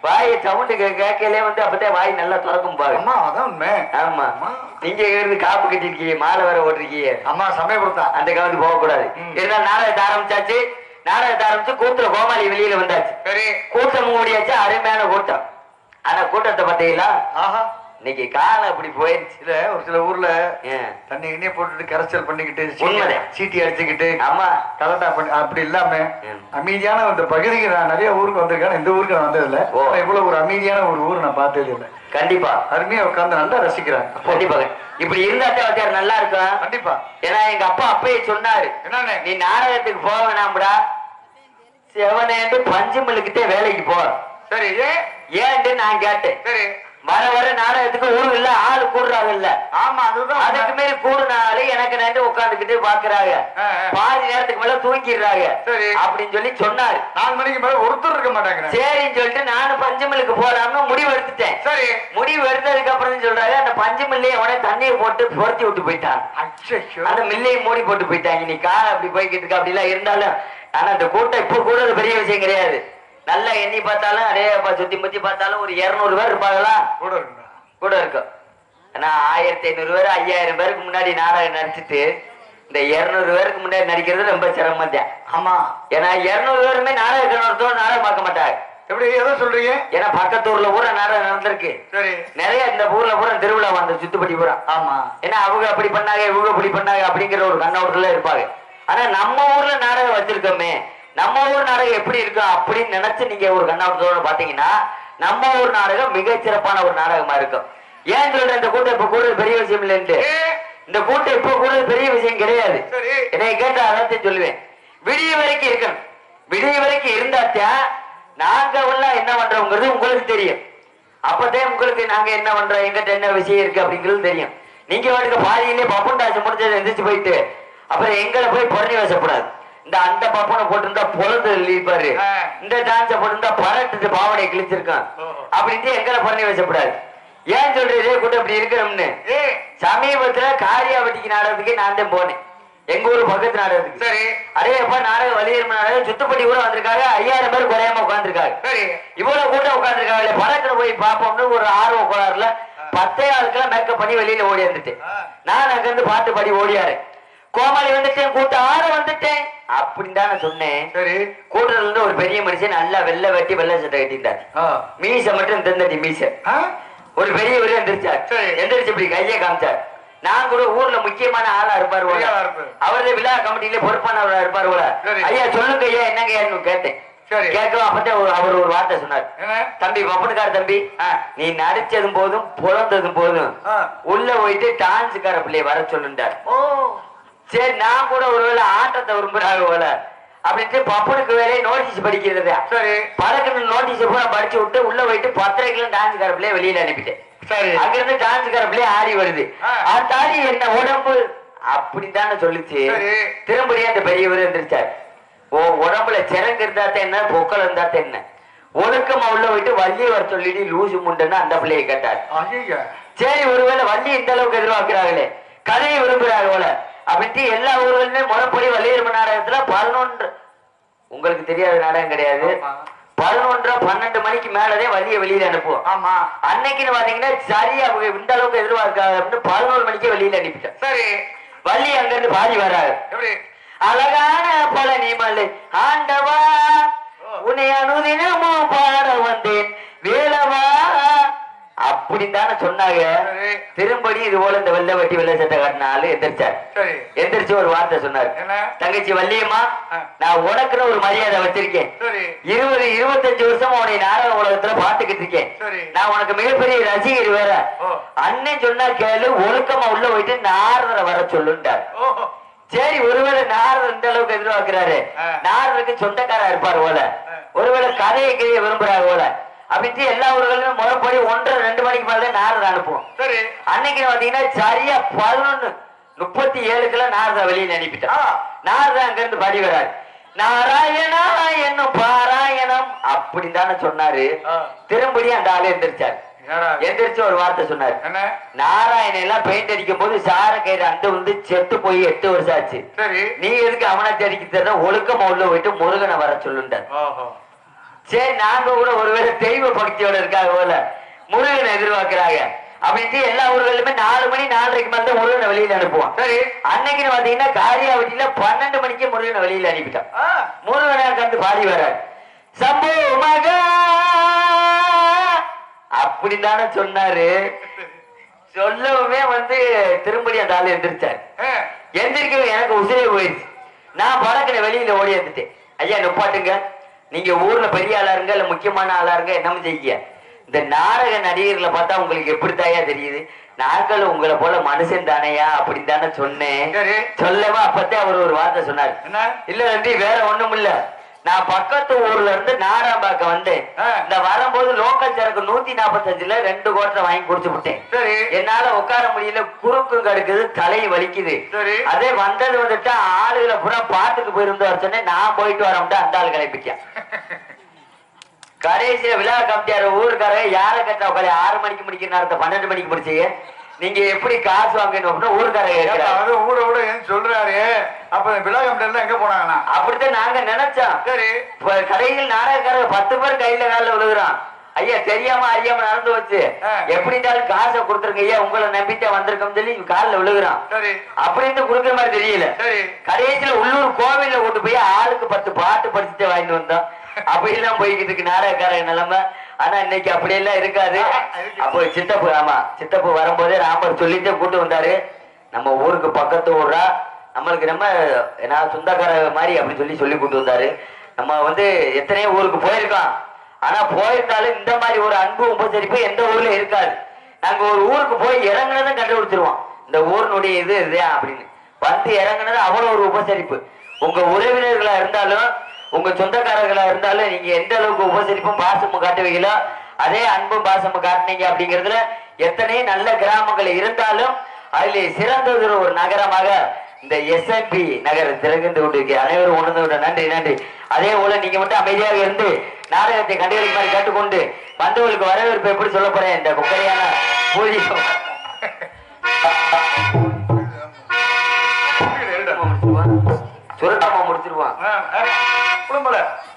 வாய் சவுண்டு கேட்கலே வந்து அப்பதான் வாய் நல்லா திறக்கும் பாரு அம்மா அதான் உண்மை ஆமா அம்மா. நீங்க இருந்து காப்பு கட்டிருக்கீங்க மாலை வேற ஓட்டிருக்கீங்க அம்மா சமயபுரத்தா அந்த கவனத்து போக கூடாது ம். இருந்தாலும் நாடகத்தை ஆரம்பிச்சாச்சு நாடகத்தை ஆரம்பிச்சு கூத்துல கோமாளி வெளியில வந்தாச்சு சரி கூட்டம் மூடியாச்சு அருமையான கூட்டம் ஆனா கூட்டத்தை பாத்தீங்களா ஆஹா இன்னைக்கு காலம் அப்படி போயிருச்சு இல்ல ஒரு சில ஊர்ல ஏன்? தண்ணி எண்ணெய் போட்டுட்டு கரைச்சல் பண்ணிக்கிட்டு சீட்டி- உண்மைதான். சீட்டி அடிச்சுக்கிட்டு ஆமா கலண்டா பண்ணி அப்படி இல்லாம ம். அமைதியான இந்த பகுதிக்கு நான் நிறைய ஊருக்கு வந்திருக்கேன் இந்த ஊருக்கு நான் வந்ததில்ல ஓ. ஆனா இவ்வளவு ஒரு அமைதியான ஒரு ஊர் நான் பார்த்தது இல்லை கண்டிப்பா அருமையா உட்கார்ந்து நல்லா ரசிக்கிறேன் கண்டிப்பா இப்படி இருந்தாத்தே வாத்தியார் நல்லா இருக்கும் கண்டிப்பா ஏன்னா எங்க அப்பா அப்பயே சொன்னாரு என்னண்ணே நீ நாடகத்துக்கு போக வேணாம்டா செவனேண்டு பஞ்சு மில்லுக்கிட்டே வேலைக்கு போ சரி ஏ ஏன்ட்டு நான் கேட்டேன் சரி வர வர நாடகத்துக்கு ஊர் இல்ல ஆளு கூடுறாங்க இல்ல ஆமா அதுதான் அதுக்கு உண்மை. மாரி கூடுனாலே எனக்கு நண்டு உட்காந்துக்கிட்டு பாக்குறாங்க ஆ, ஆ. பாதி நேரத்துக்கு மேல தூங்கிடுறாங்க சரி. அப்படின்னு சொல்லி சொன்னாரு நாலு மணிக்கு மேல ஒருத்தர் இருக்க மாட்டாங்க சரின்னு சொல்லிட்டு நானும் பஞ்சமில்லுக்கு போலாம்னு முடிவு எடுத்துட்டேன் சரி முடிவு எடுத்ததுக்கு அப்புறம் சொல்றாங்க அந்த பஞ்சு மில்லையை உடனே தண்ணியை போட்டு பொருத்தி விட்டு போயிட்டான் அச்சோ அந்த மில்லையை மூடி போட்டு போயிட்டாங்க நீ கால் அப்படி போய்கிட்டு இருக்கு அப்படிலாம் இருந்தாலும் ஆனா அந்த கூட்டம் இப்ப கூட ஒரு பெரிய விஷயம் கிடையாது நல்லா எண்ணி பார்த்தாலும் அதே ப- சுத்தி முத்தி பார்த்தாலும் ஒரு இருநூறு பேர் இருப்பாங்களா கூட இருக்குங்க கூட இருக்கும் ஆனா ஆயிரத்தி ஐநூறு பேர் ஐயாயிரம் பேருக்கு முன்னாடி நாடகம் நடிச்சிட்டு இந்த இருநூறு பேருக்கு முன்னாடி நடிக்கிறது ரொம்ப சிரமம் தான் ஆமா ஏன்னா இருநூறு பேருமே நாடக கணவரத்தோட நாடகம் பார்க்க மாட்டாங்க எப்படி எதை சொல்றீங்க ஏன்னா பக்கத்து ஊர்ல பூரா நாடகம் நடந்திருக்கு சரி நிறைய இந்த ஊர்ல பூரா திருவிழா வந்து சுத்துப்படி பூரா ஆமா ஏன்னா அவங்க அப்படி பண்ணாங்க இவங்க இப்படி பண்ணாங்க அப்படிங்கிற ஒரு கண்ணோட்டத்துல இருப்பாங்க ஆனா நம்ம ஊர்ல நாடகம் வச்சிருக்கோமே நம்ம ஊர் நாடகம் எப்படி இருக்கும் அப்படின்னு நினைச்சு நீங்க ஒரு கண்ணோட்டத்தோட பாத்தீங்கன்னா நம்ம ஊர் நாடகம் மிகச் சிறப்பான ஒரு நாடகமா இருக்கும் ஏன் சொல்ற இந்த கூட்டம் இப்ப கூட பெரிய விஷயம் இல்லைன்ட்டு ஏ, இந்த கூட்டம் இப்ப கூட பெரிய விஷயம் கிடையாது சரி என்னை கேட்டா அதான் சொல்லுவேன் விடிய வரைக்கும் இருக்கணும் விடிய வரைக்கும் இருந்தாத்தான் நாங்க எல்லாம் என்ன பண்றோங்கிறது உங்களுக்கு தெரியும் அப்பதான் உங்களுக்கு நாங்க என்ன பண்றோம் எங்கிட்ட என்ன விஷயம் இருக்கு அப்படிங்கிறது தெரியும் நீங்க வாட்டுக்கு பாதியிலே பப்பன் டாச்சு முடிஞ்சது எந்திரிச்சு போயிட்டு அப்புறம் எங்களை போய் பொறணி வசப்படாது இந்த அந்த பப்பனை போட்டிருந்தா பொழுது எழுதிப்பாரு ஆ. இந்த டான்ஸ போட்டிருந்தா பரட்டு பாவனை கிழிச்சிருக்கான் ஓஹோ. அப்படின்ட்டு எங்களை பொறணி வசப்படாது ஏன் சொல்ற இதே கூட்டம் இப்படி இருக்கிறோம்னு ஏ சமீபத்துல காரியாவட்டிக்கு நாடகத்துக்கு நான் தான் போனேன் எங்க ஊர் பக்கத்து நாடகத்துக்கு சரி அதே அப்ப நாடகம் வலியுறும நாடகம் சுத்துப்பட்டி கூட வந்திருக்காங்க ஐயாயிரம் பேர் குறையாம உட்காந்துருக்காங்க சரி இவ்வளவு கூட்டம் உட்காந்துருக்காங்க படத்துல போய் பார்ப்போம்னு ஒரு ஆர்வம் கோளாறுல பத்தே ஆளுக்கெல்லாம் மேக்கப் பண்ணி வெளியில ஓடி வந்துட்டேன் ஆ. நான் அங்க இருந்து பாட்டு பாடி ஓடியாரு கோமாளி வந்துட்டேன் கூட்டம் ஆற வந்துட்டேன் அப்படின்னு தான் நான் சொன்னேன் சரி கூட்டத்துல இருந்து ஒரு பெரிய மனுஷன் நல்லா வெள்ளை வெட்டி வெள்ளை சட்டை கட்டிட்டார் ஆ மீசை மட்டும் தந்தடி மீசை ஆ? ஒரு பெரியவர் எந்திரிச்சார் சரி. எந்திரிச்சு இப்படி கையை காமிச்சார் நான் கூட ஊர்ல முக்கியமான ஆளா இருப்பாரு போல. பெரிய ஆளா இருப்பாரு. அவரது விழா கமிட்டியில பொறுப்பானவரா இருப்பாரு போல சரி. ஐயா சொல்லுங்க ஐயா என்னங்க ஐயான்னு கேட்டேன் சரி. கேட்கவும் அப்பதான் ஒரு- அவர் ஒரு வார்த்தை சொன்னார் என்ன தம்பி பப்பனுக்கார தம்பி ஆ. நீ நடிச்சதும் போதும் புலந்ததும் போதும் ஆ. உள்ள போயிட்டு டான்ஸுக்கார பிள்ளைய வர சொல்லுண்டார் ஓ சரி நான் கூட ஒருவேளை ஆட்டத்தை விரும்புறாங்க போல அப்படின்ட்டு பப்பனுக்கு வேலையை நோட்டீஸ் படிக்கிறதா சரி பறக்கணும் நோட்டீஸ் பூரா படிச்சு விட்டு உள்ள போயிட்டு பத்தரைக்கெல்லாம் டான்ஸ்கார பிள்ளைய வெளியில அனுப்பிட்டேன் சரி அங்கிருந்து டான்ஸ்கார பிள்ளைய ஆடி வருது ஆ. ஆத்தாடி என்ன உடம்பு அப்படித்தானே சொல்லுச்சு சரி. திரும்படியும் அந்த பெரியவர் எந்திரிச்சார் ஓ உடம்புல சிறங்கு இருந்தாத்த என்ன பொக்கல் இருந்தாத்த என்ன ஒழுக்கமா உள்ள போயிட்டு வள்ளியை வர சொல்லிட்டு லூசு முண்டுன்னு அந்த பிள்ளையை கேட்டார் ஐயா சரி ஒருவேளை வள்ளி இந்த அளவுக்கு எதிர்பார்க்கிறாங்களே கதையை விரும்புறாங்க போல அப்படின்ட்டு எல்லா ஊர்களுமே முறைப்படி வள்ளியர்ம நாடகத்துல பதினொன்று உங்களுக்கு தெரியாத நாடகம் கிடையாது ஆமா. பதினொன்றரை பன்னெண்டு மணிக்கு மேலதான் வள்ளியை வெளியில அனுப்புவோம் ஆமா அன்னைக்குன்னு பாத்தீங்கன்னா சரியா அவங்க இந்த அளவுக்கு எதிர்பார்க்காத அப்படின்னு பதினோரு மணிக்கே வெளியில அனுப்பிட்டேன் சரி வள்ளி அங்க இருந்து பாதி வராது எப்படி அழகான பழனி மலை ஆண்டவா உன்னை அனுதினமும் பாட வந்தேன் வேலவா அப்படின்னு தானே சொன்னாங்க சரி திரும்படி இது போல இந்த வெள்ளை வெட்டி வெள்ளை சட்டை காட்டினாலும் எந்திரிச்சார் சரி எந்திரிச்சு ஒரு வார்த்தை சொன்னார் என்ன தங்கச்சி வள்ளியம்மா ஆ. நான் உனக்குன்னு ஒரு மரியாதை வச்சிருக்கேன் சரி இருபது இருபத்தஞ்சு வருஷமா உன்னை நாடக உலகத்துல பாத்துக்கிட்டு இருக்கேன் சரி நான் உனக்கு மிகப்பெரிய ரசிகர் வேற ஓ அண்ணன் சொன்னா கேளு ஒழுக்கமா உள்ள போயிட்டு நாரதரை வர சொல்லுண்டார் ஓ சரி ஒருவேளை நாரதர் இந்த அளவுக்கு எதிர்பார்க்கிறாரு ஆ. நாரதருக்கு சொந்தக்காரா இருப்பாரு போல ஆ. ஒருவேளை கதையை கிரிய விரும்புறாரு போல அப்படின்ட்டு எல்லா ஊர்களும் முறைப்படி ஒன்றரை ரெண்டு மணிக்கு மேலதான் நாரதர் அனுப்புவோம் சரி அன்னைக்கு பாத்தீங்கன்னா சரியா பதினொன்னு முப்பத்தி ஏழுக்குள்ள நாரதா வெளியில அனுப்பிட்டான் ஆ நாரதா அங்க இருந்து படி வராரு நாராயணா என்னும் பாராயணம் அப்படின்னு தானே சொன்னாரு ஆ. திரும்படி அந்த ஆளு எந்திரிச்சார் என்னடா எந்திரிச்சு ஒரு வார்த்தை சொன்னார் என்ன நாராயணன் எல்லாம் பெயிண்ட் அடிக்கும் போது சார கயிறு அந்த வந்து செத்து போய் எட்டு வருஷம் ஆச்சு சரி நீ எதுக்கு அவனை அடிக்க தெரியல ஒழுக்கமா உள்ள போயிட்டு முருகனை வர சொல்லுண்டார் ஓஹோ சரி நாங்க கூட ஒருவேளை தெய்வ பக்தியோட இருக்காங்க போல முருகனை எதிர்பார்க்கிறாங்க அப்படின்ட்டு எல்லா ஊர்களுமே நாலு மணி நாலரைக்கு மேல தான் முருகனை வெளியில அனுப்புவோம் சரி அன்னைக்குன்னு பாத்தீங்கன்னா காரியாவட்டியில பன்னெண்டு மணிக்கு முருகனை வெளியில அனுப்பிட்டோம் ஆ, முருகனை கண்டு பாடி வரார் சம்பு மகா அப்படித்தானே சொன்னாரு சொல்லவுமே வந்து திரும்படி அந்த ஆளு எந்திரிச்சார் ஆ, எந்திரிக்கவே எனக்கு உசிரே போயிடுச்சு நான் படக்குன வெளியில ஓடி வந்துட்டேன் ஐயா நிப்பாட்டுங்க நீங்க ஊர்ல பெரிய ஆளா இருங்க இல்ல முக்கியமான ஆளா இருங்க என்னமோ செய்ய இந்த நாடக நடிகர்களை பார்த்தா உங்களுக்கு எப்படித்தாயா தெரியுது நாட்கள் உங்களை போல மனுஷன் தானையா அப்படின்னு தானே சொன்னேன் சரி சொல்லவா அப்பத்தே அவர் ஒரு வார்த்தை சொன்னார் என்ன இல்ல தம்பி வேற ஒண்ணும் இல்ல நான் பக்கத்து ஊர்ல இருந்து நாடாம்பாக்க வந்தேன் ஆ. இந்த வரும்போது லோக்கல் சரக்கு நூத்தி நாற்பத்தஞ்சுல ரெண்டு கோட்டை வாங்கி குடிச்சு விட்டேன் சரி என்னால உட்கார முடியல குறுக்கு கடுக்குது தலை வலிக்குது சரி அதே வந்தது வந்துட்டு ஆளுகளை பூரா பாட்டுக்கு போயிருந்தோம் சொன்னேன் நான் போயிட்டு வரேன்ட்டு அந்த ஆள் கிளப்பிட்டேன் கடைசியில விழா கமிட்டியார் ஊருக்காரங்க யாரை கட்ட உட்காந்து ஆறு மணிக்கு முடிக்கிற நேரத்தை பன்னெண்டு மணிக்கு முடிச்சீங்க நீங்க எப்படி காசு வாங்கணும் அப்படின்னா ஊருக்காரங்க ஏப்பா, கேட்கிறாங்க அது ஊட ஊட ஏன் சொல்றாரு அப்ப இந்த விழா கமிட்டில எங்க போனாங்கண்ணா அப்படித்தான் நாங்க நினைச்சோம் சரி இப்ப கடையில் நாடகக்காரர் பத்து பேர் கையில காலில் விழுகுறான் ஐயா தெரியாம அறியாம நடந்து வச்சு ஆ. எப்படி இருந்தாலும் காசை கொடுத்துருங்க ஐயா உங்களை நம்பித்தான் வந்திருக்கோம் சொல்லி காலில் விழுகுறான் சரி அப்படின்னு கொடுக்குற மாதிரி தெரியல சரி கடைசியில உள்ளூர் கோவில்ல கொண்டு போய் ஆளுக்கு பத்து பாட்டு படிச்சுட்டு வாங்கிட்டு வந்தோம் அப்படியெல்லாம் போய்கிட்டு இருக்கு நாடகக்கார நிலைமை ஆனா இன்னைக்கு அப்படியெல்லாம் இருக்காது அப்போ சித்தப்பு ஆமா சித்தப்பு வரும்போதே ராமர் சொல்லிட்டே கூட்டு வந்தாரு நம்ம ஊருக்கு பக்கத்து ஊரா நம்மளுக்கு நம்ம என்ன சொந்தக்கார மாதிரி அப்படி சொல்லி சொல்லி கூட்டு வந்தாரு நம்ம வந்து எத்தனையோ ஊருக்கு போயிருக்கோம் ஆனா போயிருந்தாலும் இந்த மாதிரி ஒரு அன்பு உபசரிப்பு எந்த ஊர்ல இருக்காது நாங்க ஒரு ஊருக்கு போய் இறங்குனதும் கண்டுபிடிச்சிருவோம் இந்த ஊரினுடைய இது இதுதான் அப்படின்னு வந்து இறங்குனது அவ்வளவு ஒரு உபசரிப்பு உங்க உறவினர்களா இருந்தாலும் உங்க சொந்தக்காரர்களா இருந்தாலும் நீங்க எந்த அளவுக்கு உபசரிப்பும் பாசமும் காட்டுவீங்களோ அதே அன்பும் பாசமும் காட்டுனீங்க அப்படிங்கிறதுல எத்தனை நல்ல கிராமங்கள் இருந்தாலும் அதிலே சிறந்தது ஒரு நகரமாக இந்த எஸ்என்பி நகர் திறந்து கொண்டிருக்க அனைவரும் உணர்ந்து விட நன்றி நன்றி அதே போல நீங்க மட்டும் அமைதியாக இருந்து நாடகத்தை கண்டுகளிக்குமாறு கேட்டுக்கொண்டு வந்தவர்களுக்கு வரவேற்பு எப்படி சொல்ல போறேன் இந்த குக்கரையான பூஜை சுருக்கமா முடிச்சிருவான் குடும்பல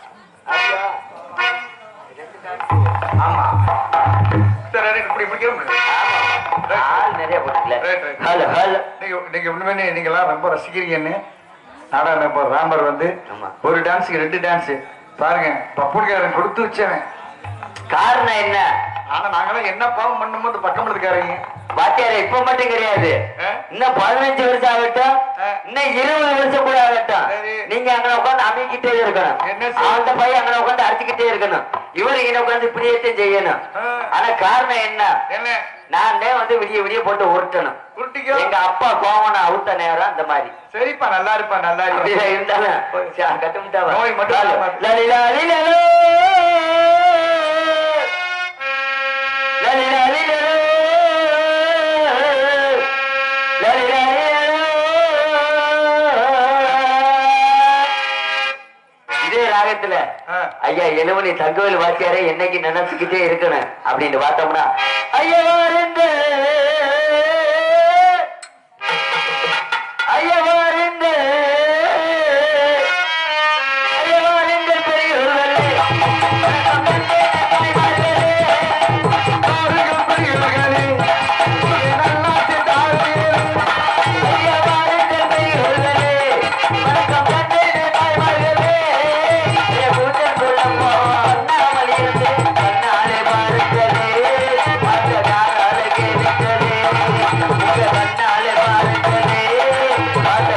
ஆமா சரி ரைட், இப்படி பிடிக்கிறோம் ஆமா. ஆள் நிறைய போட்டுக்கல Right, right. ஹலோ ஹலோ நீங்க நீங்க உண்மையிலே நீங்க எல்லாம் ரொம்ப ரசிக்கிறீங்கன்னு நாடகம் இப்போ ராமர் வந்து ஆமா. ஒரு டான்ஸுக்கு ரெண்டு டான்ஸ் பாருங்க பப்புடிக்காரன் கொடுத்து வச்சவன் காரணம் என்ன ஆனா நாங்களாம் என்ன பாவம் பண்ணும்போது பக்கம் இருக்காருங்க வாத்தியாரே இப்ப மட்டும் கிடையாது ஆ? இன்னும் பதினஞ்சு வருஷம் ஆகட்டும் ஆ. இன்னும் இருபது வருஷம் கூட ஆகட்டும் சரி. நீங்க அங்க உட்காந்து அமைக்கிட்டே இருக்கணும் என்ன செய்ய- அந்த பையன் அங்க உட்காந்து அடிச்சுக்கிட்டே இருக்கணும் இவர் இங்க உட்காந்து இப்படியே செய்யணும் ஆ. ஆனா காரணம் என்ன என்ன நானே வந்து விடிய விடிய போட்டு உருட்டணும் உருட்டிக்கோ எங்க அப்பா கோவனை அவுத்த நேரம் அந்த மாதிரி சரிப்பா நல்லா இருப்பா நல்லா இருப்பா அப்படிதான் இருந்தாலும் சரி, கட்டுமுட்டாவா? நோய் மட்டும் லாலு, இல்லாம. லாலி, லாலி, லாலோ. லாலி, லாலி, லாலோ. லாலி, லாலி, லாலோ. இதே ராகத்துல ஆ. ஐயா எழுமணி தங்கவேல் வாத்தியாரே என்னைக்கு நினைச்சுக்கிட்டே இருக்கணும் அப்படின்னு பார்த்தோம்னா ஐயா வாருங்க ஐயா வாருங்க ஐயா வாருங்க பெரியவர்களே ஐயா வாருங்க பெரியவர்களே வணக்கம் கண்டேனே தாய்மார்களே என் கூட்டம் சொல்லப்போ அண்ணாமல் இருந்து கண்ணாலே பாருங்களே அந்த காராலே கேளுங்களே உங்க கண்ணாலே பாருங்களே அந்த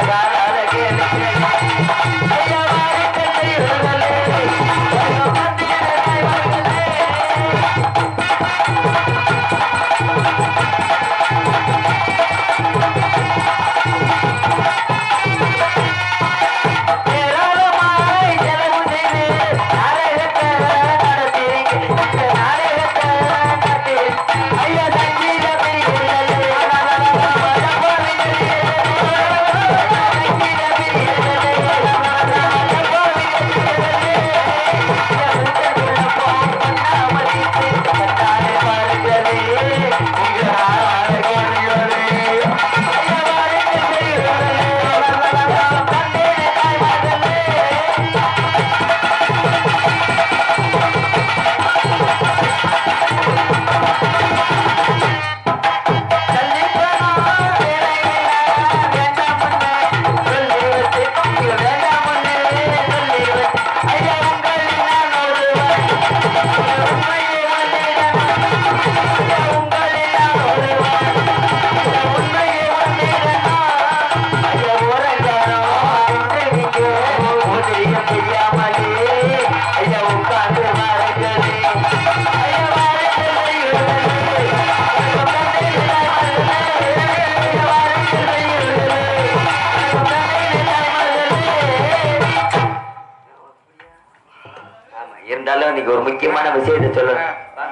இருந்தாலும் இன்னைக்கு ஒரு முக்கியமான விஷயத்தை சொல்லணும்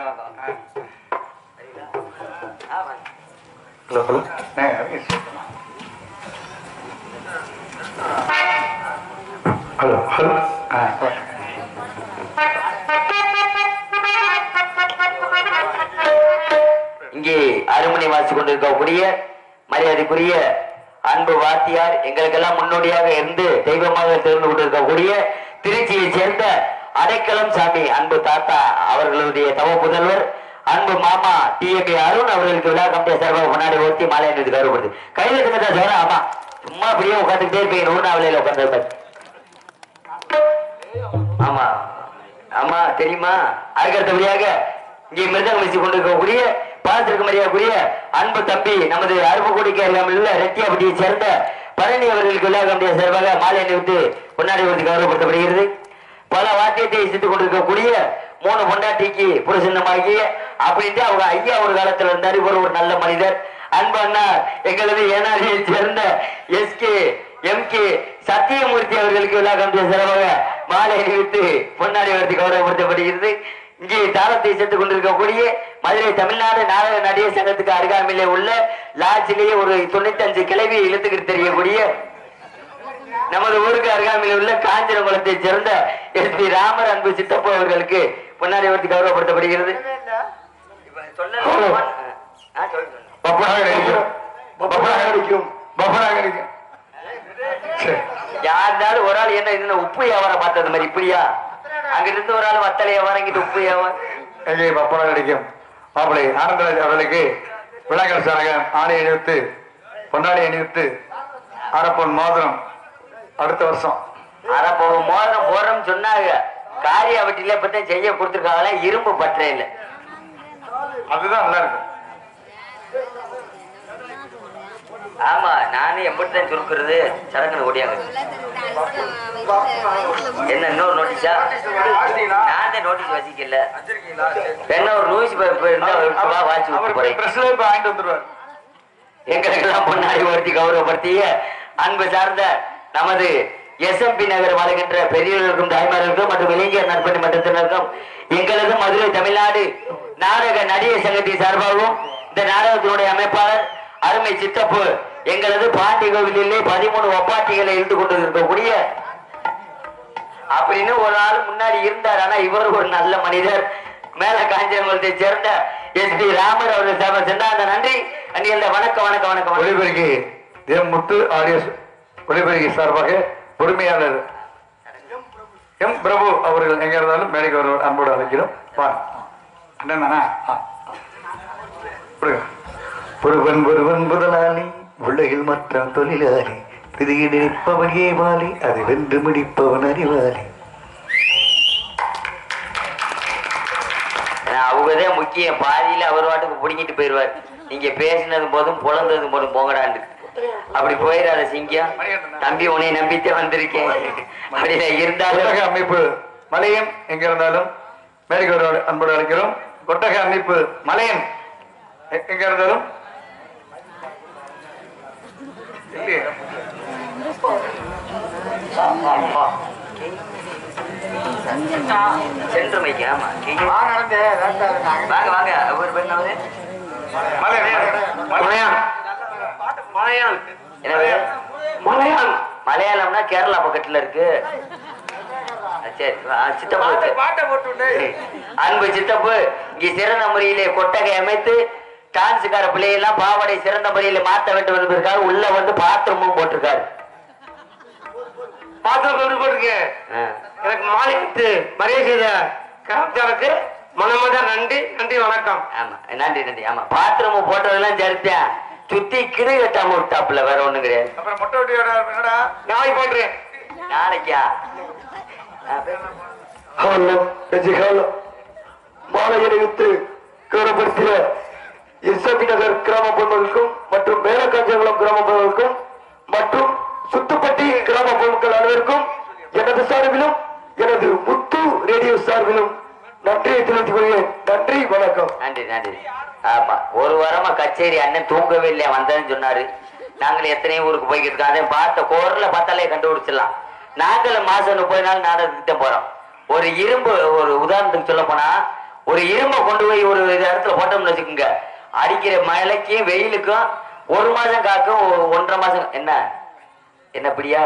ஹலோ ஹலோ ஹலோ ஹலோ ஆ ஓகே. இங்கே அருமனை வாசி கொண்டிருக்கக்கூடிய மரியாதைக்குரிய அன்பு வாத்தியார் எங்களுக்கெல்லாம் முன்னோடியாக இருந்து தெய்வமாக திறந்து கொண்டிருக்கக்கூடிய திருச்சியை சேர்ந்த அடைக்கலம் சாமி அன்பு தாத்தா அவர்களுடைய தவ புதல்வர் அன்பு மாமா டி கே அருண் அவர்களுக்கு விழா கம்பிய சார்பாக முன்னாடி ஓட்டி மாலை அணிவித்து கௌரவப்படுது கையில இருக்கிறதா சொல்ல ஆமா சும்மா அப்படியே உட்காந்துக்கிட்டே இருப்பீங்க நூறு நாவலையில உட்காந்து ஆமா ஆமா தெரியுமா அதுக்கு அடுத்தபடியாக இங்கே மிருதகம் வச்சு கொண்டிருக்கக்கூடிய பாலத்திற்கு மரியாதைக்குரிய அன்பு தம்பி நமது அருப்புக்கோடி கேரளமில் ரெட்டியாப்பட்டியை சேர்ந்த பழனி அவர்களுக்கு விழா கம்பிய சார்பாக மாலை அணிவித்து பொன்னாடி வந்து கௌரவப்படுத்தப்படுகிறது பல வாத்தியத்தை இசைத்துக் கொண்டிருக்கக்கூடிய மூணு பொண்டாட்டிக்கு புருஷனமாகி அப்படின்ட்டு அவங்க ஐயா ஒரு காலத்துல இருந்தார் இவர் ஒரு நல்ல மனிதர் அன்பு அண்ணா எங்களது ஏனாதியை சேர்ந்த எஸ்கே எம் கே சத்தியமூர்த்தி அவர்களுக்கு விழா கம்பிய சிறப்பாக மாலை அணிவித்து பொன்னாடி வருத்தி கௌரவப்படுத்தப்படுகிறது இங்கே தாளத்தை சேர்த்துக் கொண்டிருக்கக்கூடிய மதுரை தமிழ்நாடு நாடக நடிகர் சங்கத்துக்கு அருகாமையிலே உள்ள லாட்ஜிலேயே ஒரு தொண்ணூத்தஞ்சு கிளவி இழுத்துக்கிட்டு தெரியக்கூடிய நமது ஊருக்கு அருகாமையில் உள்ள காஞ்சிரங்குளத்தை சேர்ந்த எஸ் பி ராமர் அன்பு சித்தப்பா அவர்களுக்கு பொன்னாடி வருத்தி கௌரவப்படுத்தப்படுகிறது ஆ, சொல்லுங்க. பப்பராக நடிக்கும் பப்பராக நடிக்கும் பப்பராக நடிக்கும் சரி யாருனாலும் ஒரு ஆள் என்ன இதுன்னு உப்பு வியாபாரம் பார்த்தது மாதிரி இப்படியா அங்க இருந்து ஒரு ஆள் வத்தலை வியாபாரம் இங்கிட்டு உப்பு வியாபாரம் எங்கே பப்பராக நடிக்கும் மாப்பிளை ஆனந்தராஜ் அவர்களுக்கு விளக்கல் சரகம் ஆணை அணிவித்து பொன்னாடி அணிவித்து அரப்பொன் மோதிரம் அடுத்த வருஷம் ஆனா இப்போ மோதிரம் போடுறோம்னு சொன்னாங்க காரியாவட்டில இப்பதான் செய்ய கொடுத்துருக்காங்களே இரும்பு பற்றே இல்ல அதுதான் நல்லா இருக்கும் ஆமா நானும் எப்படித்தான் சுருக்குறது சடங்குன்னு ஓடியாங்க என்ன இன்னொரு நோட்டீஸா நான் தான் நோட்டீஸ் வச்சிக்கல என்ன ஒரு நியூஸ் பேப்பர் இருந்தா வா, வாட்சி விட்டு அவர் போறேன் பிரஸ்ல இப்ப வாங்கிட்டு வந்துருவார் எங்களுக்கெல்லாம் முன்னாடி ஒருத்தி கௌரவப்படுத்திய அன்பு சார்ந்த நமது எஸ்எம்பி நகர் வாழ்கின்ற பெரியவர்களுக்கும் தாய்மார்களுக்கும் மற்றும் இளைஞர் நற்பணி மன்றத்தினருக்கும் எங்களது மதுரை தமிழ்நாடு நாடக நடிகர் சங்கத்தின் சார்பாகவும் இந்த நாடகத்தினுடைய அமைப்பாளர் அருமை சித்தப்பு எங்களது பாண்டி கோவிலிலே பதிமூணு ஒப்பாட்டிகளை இழுத்து கொண்டு இருக்கக்கூடிய அப்படின்னு ஒரு ஆள் முன்னாடி இருந்தார் ஆனா இவர் ஒரு நல்ல மனிதர் மேல காஞ்சிரங்குளத்தை சேர்ந்த எஸ் பி ராமர் அவர்கள் சார்பாக சென்ற அந்த நன்றி அன்னியல்ல வணக்கம் வணக்கம் வணக்கம் வணக்கம். ஒளிபெருக்கி எம் முத்து ஆடியோ ஒளிபெருக்கி சார்பாக பொறுமையாளர் எம் பிரபு அவர்கள் எங்க இருந்தாலும் மேடைக்கு வருவார் அன்போடு அழைக்கிறோம் வா என்னண்ணா ஆ. கொடுங்க. ஒருவன் ஒருவன் முதலாளி உலகில் மற்ற தொழிலாளி விதியில் நிற்பவன் ஏமாளி அதை வென்று முடிப்பவன் அறிவாளி ஏன்னா அவங்கதான் முக்கியம் பாதியில அவர் வாட்டுக்கு பிடிங்கிட்டு போயிருவார் நீங்க பேசினது போதும் புலந்தது போதும் போங்கடான்னு அப்படி போயிடாத சிங்கம் தம்பி உன்னை நம்பித்தே வந்திருக்கேன் அப்படி இருந்தாலும் கொட்டக அமைப்பு மலையன் எங்க இருந்தாலும் மேடைக்கு வருவார் அன்போடு அழைக்கிறோம் கொட்டக அமைப்பு மலையன் எ- எங்க இருந்தாலும் இல்லையே சென்று மைக்கு ஆமா வாங்க வாங்க ஒரு பெண்ணாவது மலையன் மலையாளம் என்னது மலையாளம் மலையாளம்னா கேரளா பக்கத்துல இருக்கு ஆ, சரி ஆ, சித்தப்பு அன்பு சித்தப்பு இங்கே சிறந்த முறையிலே கொட்டகை அமைத்து டான்ஸுக்கார பிள்ளையெல்லாம் பாவாடை சிறந்த முறையில மாத்த வேண்டும் என்பதற்காக உள்ள வந்து பாத்ரூமும் போட்டிருக்காரு பாத்திரம் கொண்டு போட்டுருக்கேன் ஆ. எனக்கு மாலை விட்டு மரியாதை செய்த கிராமத்தாருக்கு மனமாத நன்றி நன்றி வணக்கம் ஆமா நன்றி நன்றி ஆமா பாத்ரூம் போட்டதெல்லாம் சரித்தேன் சுத்தி கிடு கட்டாம விட்டாப்புல வேற ஒண்ணும் கிடையாது அப்புறம் மொட்டை வட்டியோட என்னடா நாளைக்கு போட்டுறேன் நாளைக்கா ஆ, பேசு. ஹாலம் ரஜிகாலம் மாலை அணிவித்து கௌரவப்படுத்திய எஸ்எபி நகர் கிராம பொதுமக்களுக்கும் மற்றும் மேலக்காஞ்சியகுளம் கிராம பொதுமக்களுக்கும் மற்றும் சுத்துப்பட்டி கிராம பொதுமக்கள் அனைவருக்கும் எனது சார்பிலும் எனது முத்து ரேடியோ சார்பிலும் நன்றியை தெரிவித்துக் கொள்கிறேன் நன்றி வணக்கம் நன்றி நன்றி ஆமா ஒரு வாரமா கச்சேரி அண்ணன் தூங்கவே இல்லையா வந்தேன்னு சொன்னாரு நாங்களும் எத்தனையோ ஊருக்கு போய்கிட்டு இருக்கோம் அதை பார்த்த குரல பார்த்தாலே கண்டுபிடிச்சிடலாம் நாங்களும் மாசம் முப்பது நாள் நாடகத்துக்கு தான் போறோம் ஒரு இரும்பு ஒரு உதாரணத்துக்கு சொல்ல போனா ஒரு இரும்பை கொண்டு போய் ஒரு இது இடத்துல போட்டோம்னு வச்சுக்கோங்க அடிக்கிற மழைக்கும் வெயிலுக்கும் ஒரு மாசம் காக்கும் ஒ- ஒன்றரை மாசம் என்ன என்ன பிடியா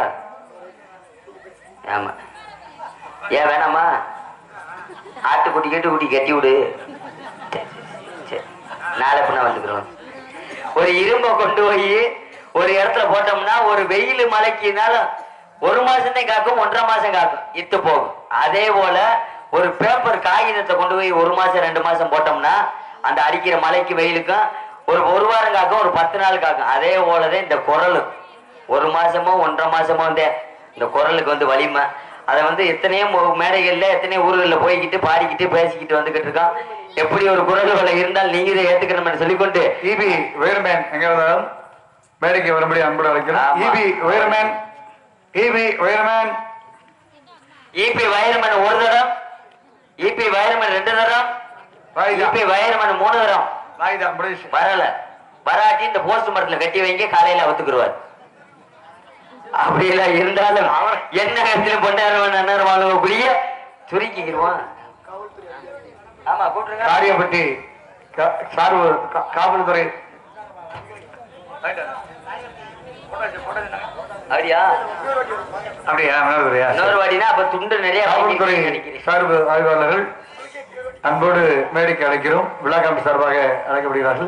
ஆமா ஏன் வேணாமா ஆட்டுக்குட்டி கீட்டுக்குட்டி கட்டி விடு சரி, சரி. நாளை பின்ன வந்துக்கிறோம் ஒரு இரும்பை கொண்டு போய் ஒரு இடத்துல போட்டோம்னா ஒரு வெயில் மழைக்குனால ஒரு மாசம் தான் காக்கும் ஒன்றரை மாசம் காக்கும் இத்து போகும் அதே போல ஒரு பேப்பர் காகிதத்தை கொண்டு போய் ஒரு மாசம் ரெண்டு மாசம் போட்டோம்னா அந்த அடிக்கிற மழைக்கு வெயிலுக்கும் ஒரு ஒரு வாரம் காக்கும் ஒரு பத்து நாள் காக்கும் அதே போலதான் இந்த குரலும் ஒரு மாசமோ ஒன்றரை மாசமோ வந்து இந்த குரலுக்கு வந்து வலிமை அதை வந்து எத்தனையோ மு- மேடைகள்ல எத்தனையோ ஊர்களில் போய்கிட்டு பாடிக்கிட்டு பேசிக்கிட்டு வந்துகிட்டு இருக்கோம் எப்படி ஒரு குரல் வலை இருந்தால் நீங்க இதை ஏத்துக்கணும்னு சொல்லிக்கொண்டு இபி உயர்மேன் எங்க இருந்தாலும் மேடைக்கு வரும்படி அன்போடு அழைக்கிறோம் ஆமா. EB wireman EB wireman EB wireman ஒரு தரம் இபி வயர்மன் ரெண்டு தரம் வாய்தா இபி வயர்மன் மூணு தரம் வாய்தா முடிச்சு வரல வராட்டி இந்த போஸ்ட் மரத்துல கட்டி வைங்க காலையில ஒத்துக்குருவார் அப்படி எல்லாம் இருந்தாலும் என்ன இடத்துல பொண்டாயிரம் நேரம் வாழக்கூடிய சுருக்கிக்கிடுவான் ஆமா கூப்பிட்டுருங்க காரியப்பட்டி கா- சார்பு கா- காவல்துறை அப்படியா அப்படியா மனோதரியா இன்னொரு வாடினா அப்ப துண்டு நிறைய காவல்துறை வாங்கிருக்கீங்க நினைக்கிறேன் சார்பு ஆய்வாளர்கள் அன்போடு மேடைக்கு அழைக்கிறோம் விழா கமிட்டி சார்பாக அழைக்கப்படுகிறார்கள்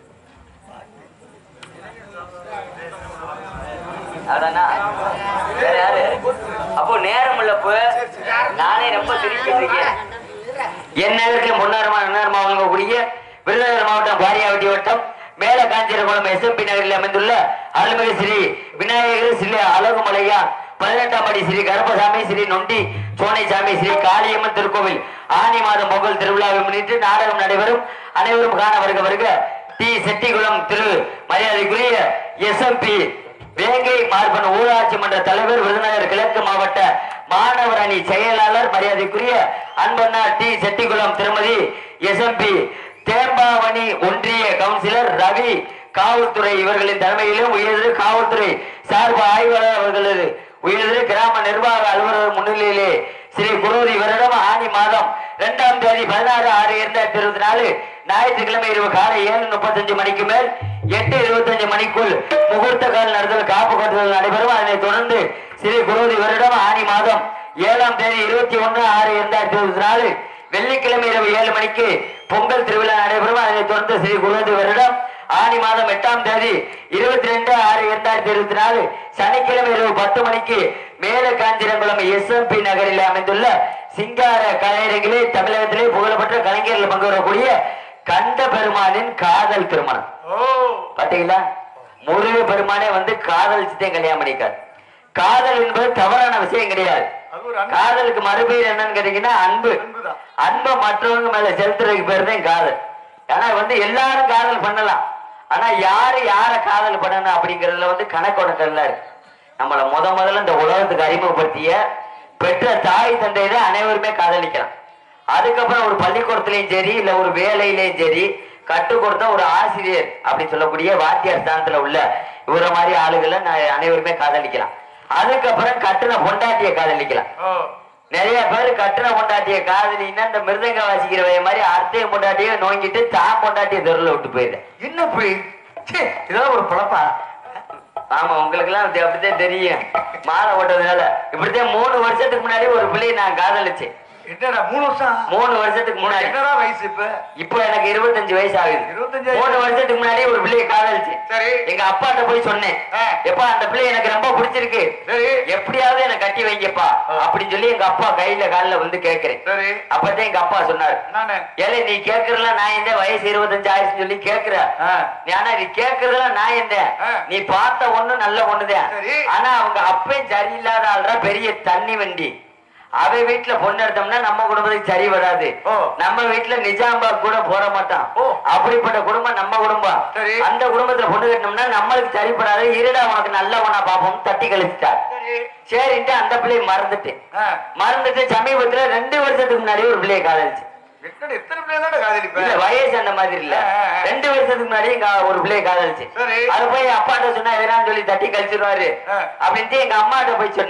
அதானா வேற யாரு அப்போ நேரம் இல்லப்போ நானே ரொம்ப திருப்பிட்டு இருக்கேன் என் நேரத்துல முன்னேறமா நன்னேரமா வழங்கக்கூடிய விருதுநகர் மாவட்டம் பாரியாவட்டி வட்டம் மேல காஞ்சிரகுளம் எஸ்எம்பி நகரில் அமைந்துள்ள அருள்மிகு ஸ்ரீ விநாயகர் ஸ்ரீ அழகுமலையா பதினெட்டாம் படி ஸ்ரீ கருப்பசாமி ஸ்ரீ நொண்டி சோனைசாமி ஸ்ரீ காளியம்மன் திருக்கோவில் ஆனி மாதம் பொங்கல் திருவிழாவை முன்னிட்டு நாடகம் நடைபெறும் அனைவரும் காண வருக வருக டி செட்டிகுளம் திரு மரியாதைக்குரிய எஸ்எம்பி வேங்கை மார்பன் ஊராட்சி மன்ற தலைவர் விருதுநகர் கிழக்கு மாவட்ட மாணவர் அணி செயலாளர் மரியாதைக்குரிய அன்பண்ணா டி செட்டிகுளம் திருமதி எஸ்எம்பி தேம்பாவணி ஒன்றிய கவுன்சிலர் ரவி காவல்துறை இவர்களின் தலைமையிலும் உயர்திரு காவல்துறை சார்பு ஆய்வாளர் அவர்களது உயர்திரு கிராம நிர்வாக அலுவலர் முன்னிலையிலே ஸ்ரீ குருதி வருடம் ஆனி மாதம் இரண்டாம் தேதி பதினாறு ஆறு இரண்டாயிரத்தி இருபத்தி நாலு ஞாயிற்றுக்கிழமை இரவு காலை ஏழு முப்பத்தஞ்சு மணிக்கு மேல் எட்டு இருபத்தஞ்சு மணிக்குள் முகூர்த்த கால் நடத்தல் காப்பு கட்டுதல் நடைபெறும் அதனைத் தொடர்ந்து ஸ்ரீ குருதி வருடம் ஆனி மாதம் ஏழாம் தேதி இருபத்தி ஒண்ணு ஆறு இரண்டாயிரத்தி இருபத்தி நாலு வெள்ளிக்கிழமை இரவு ஏழு மணிக்கு பொங்கல் திருவிழா நடைபெறும் அதனைத் தொடர்ந்து ஸ்ரீ குருதி வருடம் ஆனி மாதம் எட்டாம் தேதி இருபத்தி ரெண்டு ஆறு இரண்டாயிரத்தி இருபத்தி நாலு சனிக்கிழமை இரவு பத்து மணிக்கு மேல காஞ்சிரங்குளம் எஸ்எம்பி நகரில் அமைந்துள்ள சிங்கார கலையரங்கிலே தமிழகத்திலே புகழப்பெற்ற கலைஞர்கள் பங்கு வரக்கூடிய கண்ட பெருமானின் காதல் திருமணம் பாத்தீங்களா முருக பெருமானே வந்து காதலிச்சுட்டே கல்யாணம் பண்ணிக்காரு காதல் என்பது தவறான விஷயம் கிடையாது அது ஒரு அன்பு. காதலுக்கு மறுபெயர் என்னன்னு கேட்டீங்கன்னா அன்பு அன்புதான். அன்பை மற்றவங்க மேல செலுத்துறதுக்கு பேர் தான் காதல் ஆனா வந்து எல்லாரும் காதல் பண்ணலாம் ஆனா யாரு யார காதல் பண்ணணும் அப்படிங்கறதுல வந்து கணக்கொணக்கம்லாம் இருக்கு நம்மள முத முதல்ல இந்த உலகத்துக்கு அறிமுகப்படுத்திய பெற்ற தாய் தந்தை தான் அனைவருமே காதலிக்கலாம் அதுக்கப்புறம் ஒரு பள்ளிக்கூடத்திலையும் சரி இல்ல ஒரு வேலையிலையும் சரி கற்றுக் கொடுத்த ஒரு ஆசிரியர் அப்படி சொல்லக்கூடிய வாத்தியார் ஸ்தானத்துல உள்ள இவர மாதிரி ஆளுகளை நான் அனைவருமே காதலிக்கலாம் அதுக்கப்புறம் கட்டுன பொண்டாட்டிய காதலிக்கலாம் நிறைய பேர் கட்டுன பொண்டாட்டிய காதலின்னா இந்த மிருதங்க வாசிக்கிறவங்க மாதிரி அர்த்தைய பொண்டாட்டிய நோங்கிட்டு தான் பொண்டாட்டிய தெருல விட்டு போயிடுறேன் என்ன போய் ச்சே, இதெல்லாம் ஒரு பழப்பா ஆமா உங்களுக்கு எல்லாம் அப்படித்தான் தெரியும் மாலை ஓட்டதுனால இப்படித்தான் மூணு வருஷத்துக்கு முன்னாடி ஒரு பிள்ளையை நான் காதலிச்சேன் என்னடா மூணு வருஷம் மூணு வருஷத்துக்கு முன்னாடி என்னடா வயசு இப்ப இப்போ எனக்கு இருபத்தஞ்சு வயசு ஆகுது 25 மூணு வருஷத்துக்கு முன்னாடி ஒரு பிள்ளைய காதலிச்சேன் சரி. எங்க அப்பாட்ட போய் சொன்னேன் ஆ. எப்பா அந்த பிள்ளை எனக்கு ரொம்ப பிடிச்சிருக்கு சரி எப்படியாவது எனக்கு கட்டி வைங்கப்பா ஆ. அப்படின்னு சொல்லி எங்க அப்பா கையில காலில வந்து கேக்குறேன் சரி அப்பதான் எங்க அப்பா சொன்னாரு நானு ஏலே நீ கேக்குறதுல நான் எந்த வயசு இருபத்தஞ்சு ஆயிடுச்சுன்னு சொல்லி கேக்குற ஆ. நீ ஆனா நீ கேக்குறதுல நான் எந்த ஆ. நீ பார்த்த ஒண்ணு நல்ல ஒண்ணுதான் சரி. ஆனா அவங்க அப்பயும் சரியில்லாத ஆள்றா பெரிய தண்ணி வண்டி அவ வீட்டுல பொண்ணு எடுத்தோம்னா நம்ம குடும்பத்துக்கு சரி வராது ஓ. நம்ம வீட்டுல நிஜாம்பா கூட போட மாட்டான் ஓ. அப்படிப்பட்ட குடும்பம் நம்ம குடும்பம் சரி. அந்த குடும்பத்துல பொண்ணு கட்டினோம்னா நம்மளுக்கு சரிப்படாது இருடா உனக்கு நல்லவனா பாப்போம் தட்டி கழிச்சிட்டா சரி சரின்ட்டு அந்த பிள்ளையை மறந்துட்டேன் ஆ. மறந்துட்டு சமீபத்துல ரெண்டு வருஷத்துக்கு முன்னாடி ஒரு பிள்ளையை காதலிச்சு எத்தனை எத்தனை பிள்ளை தான் காதலிப்ப இல்ல வயசு அந்த மாதிரி இல்ல ஆ, ஆ, ஆ. ரெண்டு வருஷத்துக்கு முன்னாடி எங்க ஒரு பிள்ளைய காதலிச்சு சரி. அது போய் அப்பாட்ட சொன்னா வேணாம்னு சொல்லி தட்டி கழிச்சிருவாரு ஆ. அப்படின்ட்டு எங்க அம்மாட்ட போய் சொன்னேன்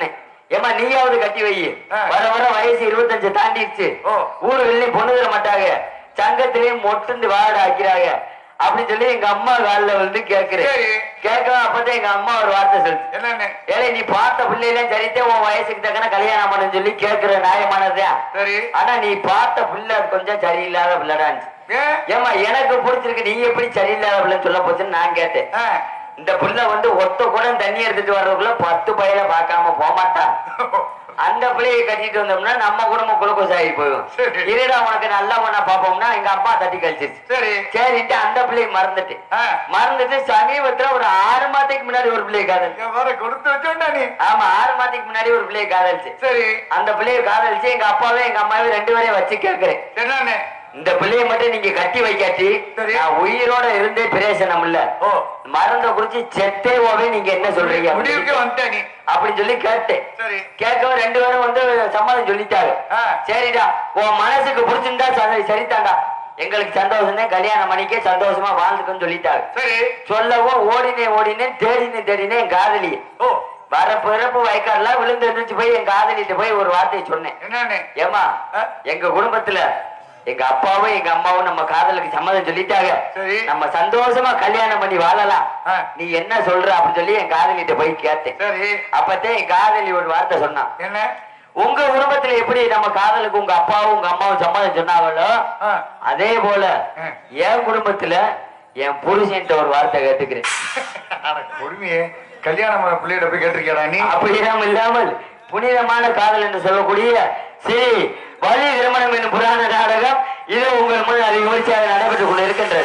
ஏமா நீயாவது கட்டி வை ஆ. வர வர வயசு இருபத்தஞ்சு தாண்டிடுச்சு ஓ. ஊர்கள்லயும் பொண்ணு தர மாட்டாங்க சங்கத்திலயும் மொட்டுந்து வாட ஆக்கிறாங்க அப்படின்னு சொல்லி எங்க அம்மா காலில் வந்து கேக்குறேன் சரி. கேட்கலாம் அப்பதான் எங்க அம்மா ஒரு வார்த்தை சொல்லுச்சு என்னன்னு ஏலே நீ பார்த்த பிள்ளைலாம் சரித்தே உன் வயசுக்கு தக்கன கல்யாணம் பண்ணு சொல்லி கேக்குற நியாயமானதுதான் சரி ஆனா நீ பார்த்த பிள்ளை கொஞ்சம் சரியில்லாத பிள்ளைடான்னு ஏன் ஏமா எனக்கு பிடிச்சிருக்கு நீ எப்படி சரியில்லாத பிள்ளைன்னு சொல்ல போச்சுன்னு நான் கேட்டேன் ஆ. இந்த புள்ள வந்து ஒத்த குடம் தண்ணி எடுத்துட்டு வர்றதுக்குள்ள பத்து பையில பார்க்காம போக மாட்டான் அந்த பிள்ளையை கட்டிட்டு வந்தோம்னா நம்ம குடும்பம் குளுக்கோஸ் ஆகி போயிடும் சரி. இருடா உனக்கு நல்லா ஒண்ணா பாப்போம்னா எங்க அப்பா தட்டி கழிச்சிருச்சு சரி சரின்ட்டு அந்த பிள்ளையை மறந்துட்டு ஆ. மறந்துட்டு சமீபத்துல ஒரு ஆறு மாதத்துக்கு முன்னாடி ஒரு பிள்ளையை காதல் இங்க வர கொடுத்து வச்சோண்டா நீ ஆமா ஆறு மாதத்துக்கு முன்னாடி ஒரு பிள்ளையை காதலிச்சு சரி அந்த பிள்ளையை காதலிச்சு எங்க அப்பாவே எங்க அம்மாவே ரெண்டு பேரையும் வச்சு கேக்குறேன் என்னன்னு இந்த பிள்ளையை மட்டும் நீங்க கட்டி வைக்காட்டி சரி. நான் உயிரோட இருந்தே பிரேசனம் இல்ல ஓ மருந்த குறிச்சு செத்தே போவே நீங்க என்ன சொல்றீங்க முடிவுக்கு வந்துட்ட நீ அப்படின்னு சொல்லி கேட்டேன் சரி கேட்கவும் ரெண்டு பேரும் வந்து சம்மதம் சொல்லிட்டாரு ஆ. சரிடா உன் மனசுக்கு பிடிச்சிருந்தா சரி சரிதான்டா எங்களுக்கு சந்தோஷம் தான் கல்யாணம் பண்ணிக்க சந்தோஷமா வாழ்ந்துக்கன்னு சொல்லிட்டாரு சரி சொல்லவும் ஓடினேன் ஓடினேன் தேடினேன் தேடினேன் என் காதலி ஓ வர பிறப்பு வயக்காடுலாம் விழுந்து எழுந்துச்சு போய் என் காதலிட்ட போய் ஒரு வார்த்தையை சொன்னேன் என்னன்னு ஏமா ஆ? எங்க குடும்பத்துல எங்க அப்பாவும் எங்க அம்மாவும் நம்ம காதலுக்கு சம்மதம் சொல்லிட்டாங்க சரி. நம்ம சந்தோஷமா கல்யாணம் பண்ணி வாழலாம் ஆ. நீ என்ன சொல்ற அப்படின்னு சொல்லி என் காதலிட்ட போய் கேட்டேன் சரி அப்பத்தே என் காதலி ஒரு வார்த்தை சொன்னான் என்ன உங்க குடும்பத்துல எப்படி நம்ம காதலுக்கு உங்க அப்பாவும் உங்க அம்மாவும் சம்மதம் சொன்னாங்களோ ஆ. அதே போல ஆ. என் குடும்பத்துல என் புருஷன்ட்ட ஒரு வார்த்தை கேட்டுக்கிறேன் அட, கொடுமையே கல்யாணம் பண்ண பிள்ளைகிட்ட போய் கேட்டிருக்கியாடா நீ அப்படியும் இல்லாமல் புனிதமான காதல் என்று சொல்லக்கூடிய ஸ்ரீ வலி திருமணம் என்னும் புராண நாடகம் இது உங்கள் முன் அதிக விமர்சையாக நடைபெற்றுக் கொண்டு இருக்கின்றது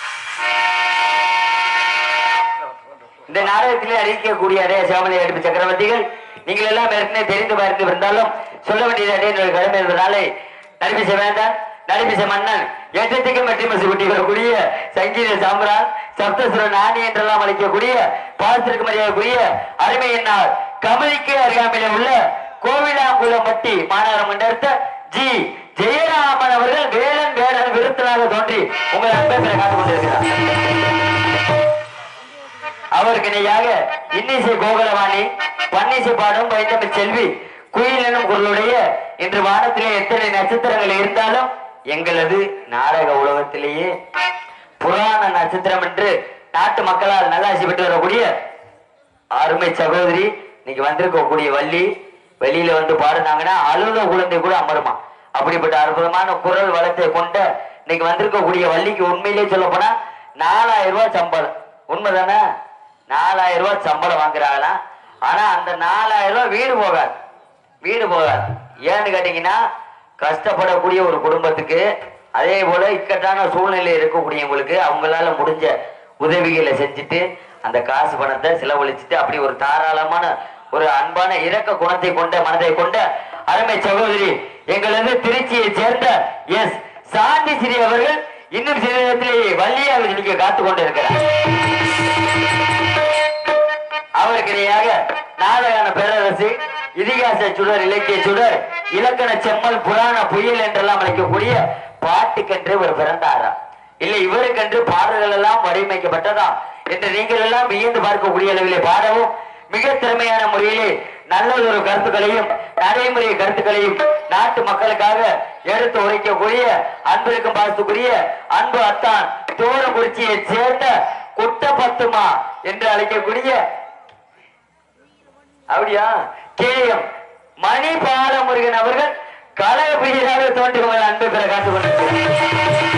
இந்த நாடகத்திலே அறிவிக்கக்கூடிய அதே சிவமலை எடுப்பு சக்கரவர்த்திகள் நீங்கள் எல்லாம் ஏற்கனவே தெரிந்து பார்த்து இருந்தாலும் சொல்ல வேண்டியது அதே என்னுடைய கடமை என்பதனாலே நடிப்பிசை வேண்டாம் நடிப்பிசை மன்னன் ஏற்றத்துக்கும் வெற்றிமசி குட்டி வரக்கூடிய சங்கீத சாம்ரான் சப்தசுர நாணி என்றெல்லாம் அழைக்கக்கூடிய பாசத்திற்கு மரியாதைக்குரிய அருமை என்னால் கமலிக்கு அருகாமையில உள்ள கோவிலாங்குளம்பட்டி மாநகரம் மண்டலத்த ஜி ஜெயராமன் அவர்கள் வேலன் வேலன் விருத்தனாக தோன்றி உங்கள் அன்பை பெற காத்துக் கொண்டிருக்கிறார் அவருக்கு இணையாக இன்னிசை கோகுலவாணி பன்னிசை பாடும் வைத்தமிழ் செல்வி குயில் எனும் குரலுடைய இன்று வானத்திலே எத்தனை நட்சத்திரங்கள் இருந்தாலும் எங்களது நாடக உலகத்திலேயே புராண நட்சத்திரம் என்று நாட்டு மக்களால் நல்லாசி பெற்று வரக்கூடிய அருமை சகோதரி இன்னைக்கு வந்திருக்கக்கூடிய வள்ளி வெளியில வந்து பாடுனாங்கன்னா அழுத குழந்தை கூட அமருமா அப்படிப்பட்ட அற்புதமான குரல் வளத்தை கொண்ட இன்னைக்கு வந்திருக்கக்கூடிய வள்ளிக்கு உண்மையிலேயே சொல்ல போனா நாலாயிரம் ரூபாய் சம்பளம் உண்மைதானே நாலாயிரம் ரூபாய் சம்பளம் வாங்குறாங்களாம் ஆனா அந்த நாலாயிரம் ரூபாய் வீடு போகாது வீடு போகாது ஏன்னு கேட்டீங்கன்னா கஷ்டப்படக்கூடிய ஒரு குடும்பத்துக்கு அதே போல இக்கட்டான சூழ்நிலை இருக்கக்கூடியவங்களுக்கு அவங்களால முடிஞ்ச உதவிகளை செஞ்சுட்டு அந்த காசு பணத்தை செலவழிச்சுட்டு அப்படி ஒரு தாராளமான ஒரு அன்பான இரக்க குணத்தை கொண்ட மனதை கொண்ட அருமை சகோதரி எங்களது திருச்சியை சேர்ந்த எஸ் சாந்தி ஸ்ரீ அவர்கள் இன்னும் சில நேரத்திலே வள்ளியாக நிற்க காத்து கொண்டிருக்கிறார் அவருக்கு இணையாக நாடகான பேரரசு இதிகாச சுடர் இலக்கிய சுடர் இலக்கண செம்மல் புராண புயல் என்றெல்லாம் அழைக்கக்கூடிய பாட்டுக்கென்று இவர் பிறந்தாரா இல்லை இவருக்கென்று பாடல்கள் எல்லாம் வடிவமைக்கப்பட்டதா என்று நீங்கள் எல்லாம் வியந்து பார்க்கக்கூடிய அளவிலே பாடவும் மிக திறமையான முறையிலே நல்லதொரு கருத்துக்களையும் நடைமுறை கருத்துக்களையும் நாட்டு மக்களுக்காக எடுத்து உரைக்கக்கூடிய அன்பிற்கும் பாசத்துக்குரிய அன்பு அத்தான் தோரங்குறிச்சியை சேர்ந்த குட்டபத்துமா என்று அழைக்கக்கூடிய அப்படியா கேஎம் மணி பாலமுருகன் அவர்கள் கலக பிரியராக தோன்றி உங்கள் அன்பை பெற காத்துக் கொண்டிருக்கிறார்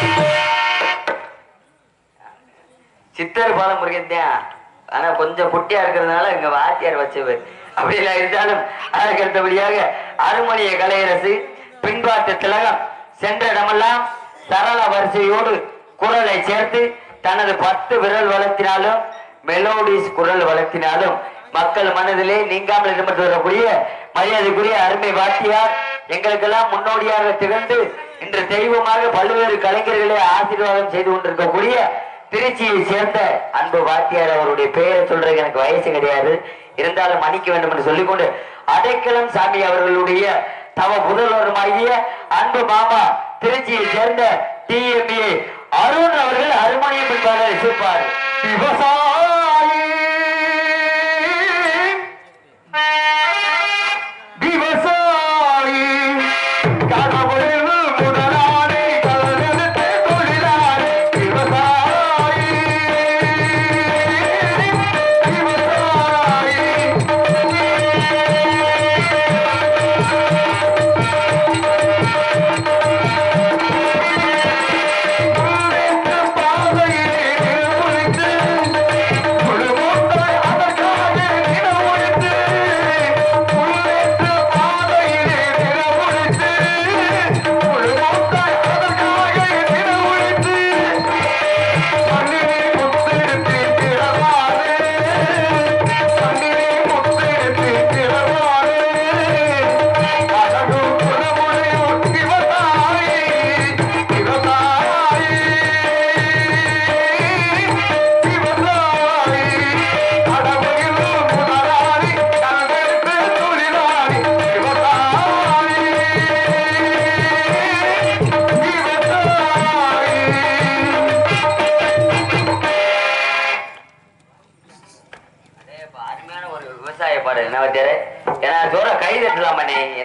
சித்தர் பாலமுருகன் தான் ஆனா கொஞ்சம் குட்டியா இருக்கிறதுனால இங்க வாத்தியார் வச்சவர் அப்படி எல்லாம் இருந்தாலும் அதற்கு அடுத்தபடியாக அருமணிய கலையரசு பின்பாட்டு திலகம் சென்ற இடமெல்லாம் சரள வரிசையோடு குரலை சேர்த்து தனது பத்து விரல் வளர்த்தினாலும் மெலோடிஸ் குரல் வளர்த்தினாலும் மக்கள் மனதிலே நீங்காமல் இடம்பெற்று வரக்கூடிய மரியாதைக்குரிய அருமை வாத்தியார் எங்களுக்கெல்லாம் முன்னோடியாக திகழ்ந்து இன்று தெய்வமாக பல்வேறு கலைஞர்களை ஆசீர்வாதம் செய்து கொண்டிருக்கக்கூடிய திருச்சியை சேர்ந்த அன்பு வாத்தியார் அவருடைய பெயரை சொல்றதுக்கு எனக்கு வயசு கிடையாது இருந்தாலும் மன்னிக்க வேண்டும் என்று சொல்லிக்கொண்டு அடைக்கலம் சாமி அவர்களுடைய தவ புதல்வருமாகிய அன்பு மாமா திருச்சியை சேர்ந்த டிஎம்ஏ அருண் அவர்கள் அருமணியம் என்பார்கள் இசைப்பார் விவசாயி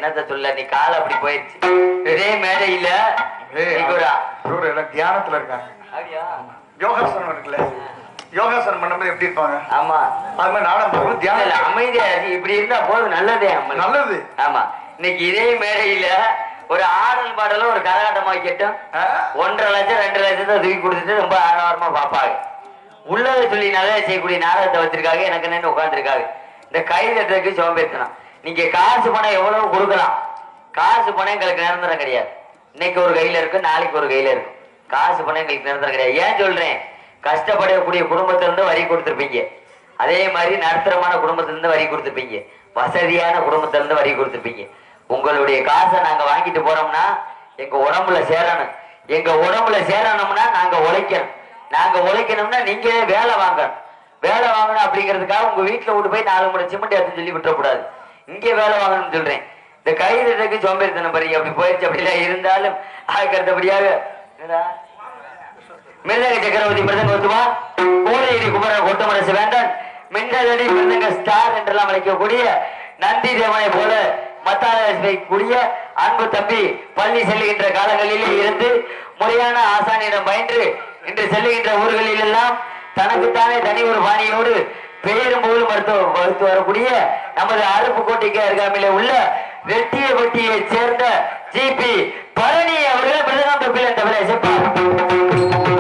என்னத்த சொல்ல நீ கால அப்படி போயிடுச்சு இதே மேடையில ஏய், இன்னைக்கு ஒரு இவரு எல்லாம் தியானத்துல இருக்காங்க அப்படியா? யோகாசனம் இருக்குல்ல யோகாசனம் பண்ணும்போது எப்படி இருப்பாங்க ஆமா அது மாதிரி நானும் பார்க்கும்போது இல்ல, தியானம் அமைதியா இரு. இப்படி இருந்தா போதும் நல்லதே அம்மன் நல்லது ஆமா இன்னைக்கு இதே மேடையில ஒரு ஆடல் பாடலும் ஒரு கரகாட்டமா கேட்டோம் ஆ? ஒன்றரை லட்சம் ரெண்டு லட்சத்தை தூக்கி கொடுத்துட்டு ரொம்ப ஆரவாரமா பார்ப்பாங்க உள்ளதை சொல்லி நல்லதை செய்யக்கூடிய நாடகத்தை வச்சிருக்காங்க எனக்கு நின்று உட்காந்துருக்காங்க இந்த கை தட்டுறதுக்கு சோம்பேறித்தனம் நீங்க காசு பணம் எவ்வளவு கொடுக்கலாம் காசு பணம் எங்களுக்கு நிரந்தரம் கிடையாது இன்னைக்கு ஒரு கையில இருக்கு நாளைக்கு ஒரு கையில இருக்கும் காசு பணம் எங்களுக்கு நிரந்தரம் கிடையாது ஏன் சொல்றேன் கஷ்டப்படக்கூடிய குடும்பத்துல இருந்து வரி கொடுத்துருப்பீங்க அதே மாதிரி நடுத்தரமான குடும்பத்துல இருந்து வரி கொடுத்துருப்பீங்க வசதியான குடும்பத்துல இருந்து வரி கொடுத்துருப்பீங்க உங்களுடைய காசை நாங்க வாங்கிட்டு போறோம்னா எங்க உடம்புல சேரணும் எங்க உடம்புல சேரணும்னா நாங்க உழைக்கணும் நாங்க உழைக்கணும்னா நீங்க வேலை வாங்கணும் வேலை வாங்கணும் அப்படிங்கிறதுக்காக உங்க வீட்டுல விட்டு போய் நாலு முறை சிமெண்ட் எடுத்து சொல்லி விட்டுறக்கூடாது இங்கே வேலை வாங்கணும்னு சொல்றேன் இந்த கைதுக்கு சோம்பேறித்தனம் பாரு அப்படி போயிடுச்சு அப்படிலாம் இருந்தாலும் அதுக்கு அடுத்தபடியாக என்னடா மிருதங்க சக்கரவர்த்தி மிருதங்க ஒத்துமா கோடையடி குமரன் கொட்டமரசு வேண்டான் மின்னலடி மிருதங்க ஸ்டார் என்றெல்லாம் அழைக்கக்கூடிய நந்தி தேவனை போல மத்தால கூடிய அன்பு தம்பி பள்ளி செல்லுகின்ற காலங்களிலே இருந்து முறையான ஆசானியிடம் பயின்று இன்று செல்லுகின்ற ஊர்களில் எல்லாம் தனக்குத்தானே தனி ஒரு பாணியோடு பெயரும் புகழ் மருத்துவ மருத்துவ வரக்கூடிய நமது அருப்புக்கோட்டைக்கு அருகாமையில உள்ள வெட்டியப்பட்டியை சேர்ந்த ஜிபி பழனி அவர்கள் மிருதகம் தொப்பில் என்ற விலை செப்பார்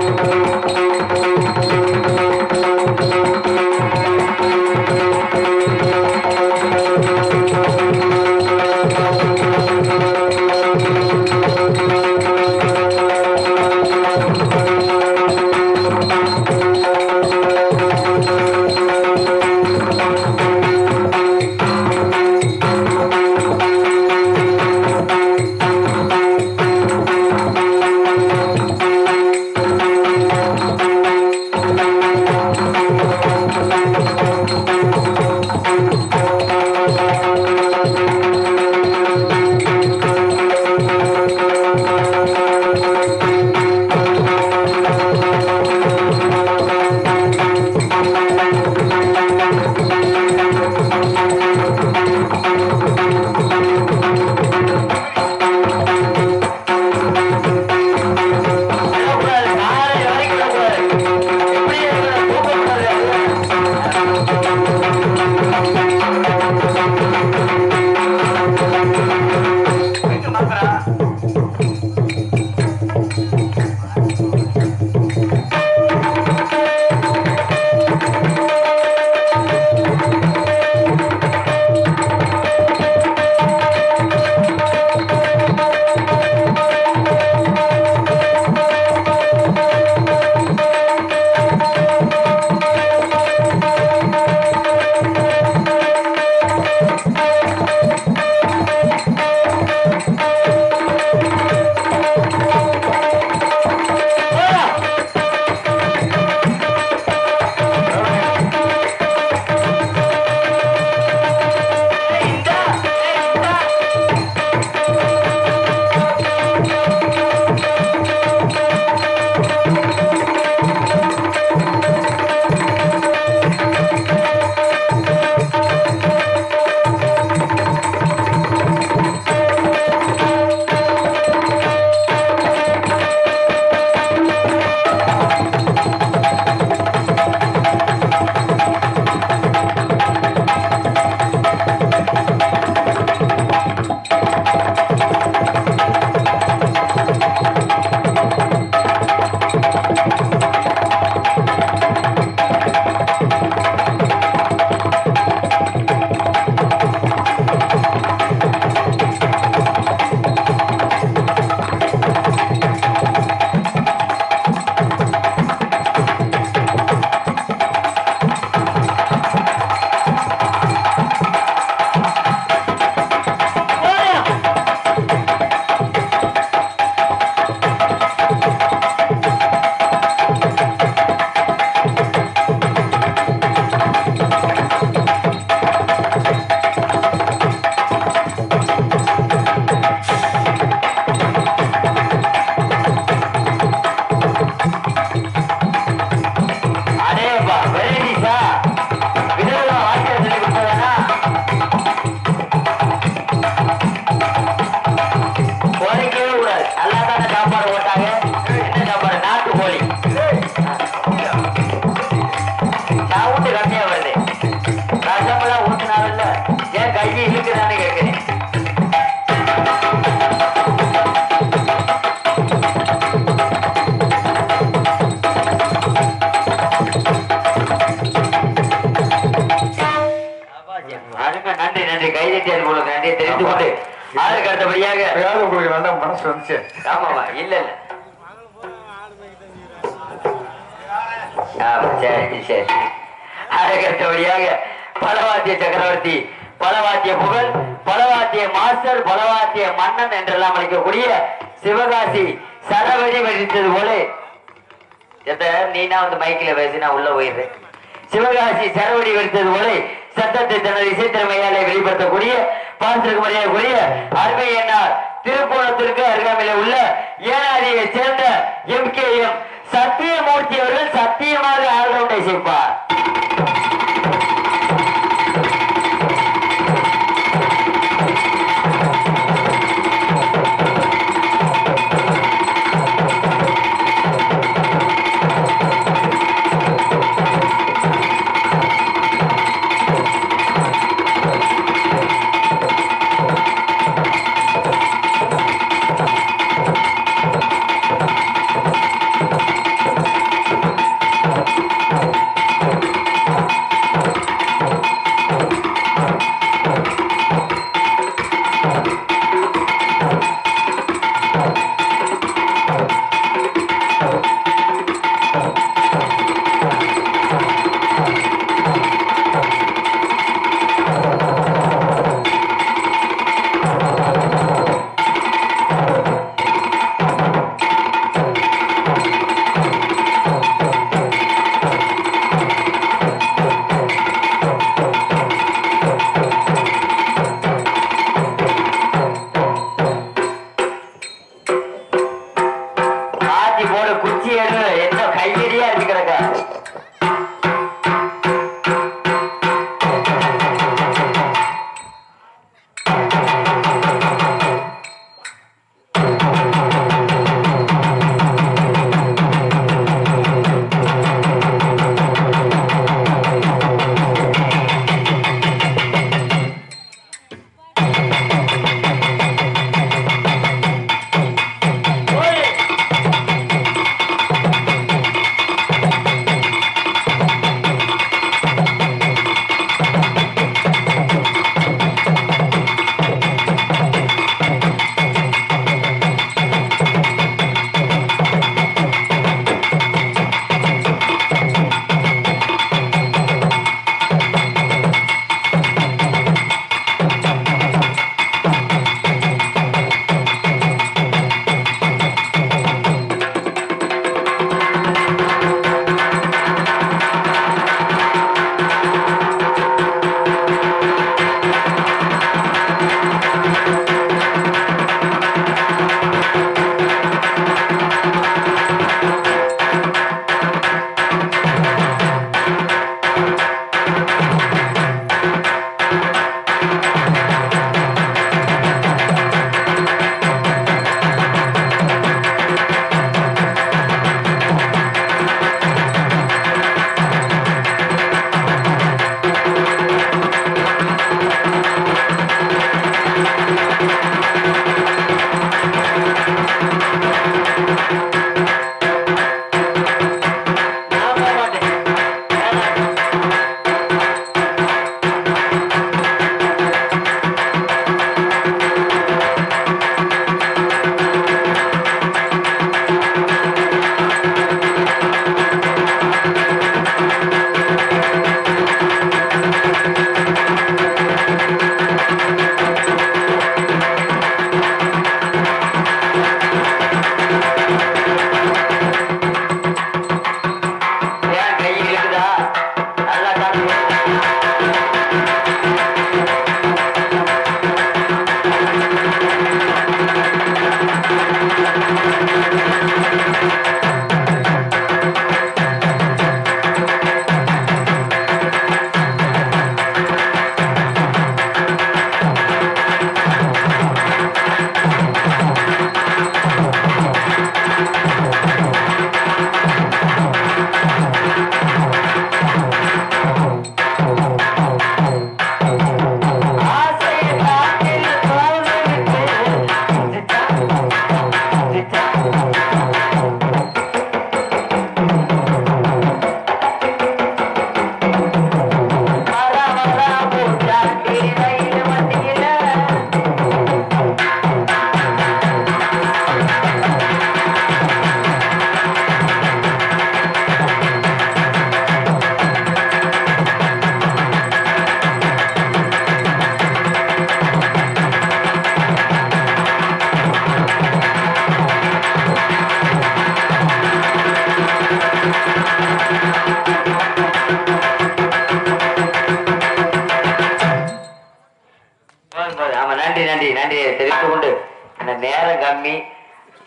உங்களுக்கு நல்ல மனசு வந்துச்சு ஆமாமா இல்ல இல்ல ஆமா சரி சரி அடுத்தபடியாக பலவாத்திய சக்கரவர்த்தி பலவாத்திய புகழ் பலவாத்திய மாஸ்டர் பலவாத்திய மன்னன் என்றெல்லாம் அழைக்கக்கூடிய சிவகாசி சரவெடி வெடித்தது போல எத்த நீனா வந்து மைக்கில பேசி நான் உள்ள போயிடுறேன் சிவகாசி சரவடி வெடித்தது போல சத்தத்தை தனது இசைத்திறமையாலே வெளிப்படுத்தக்கூடிய பாசத்திற்கு மரியாதைக்குரிய அருமை என்னார் திருப்போணத்திற்கு அருகாமையில உள்ள ஏனாதியை சேர்ந்த எம் கே எம் சத்தியமூர்த்தி அவர்கள் சத்தியமாக ஆல்ரவுண்டை செய்ப்பார்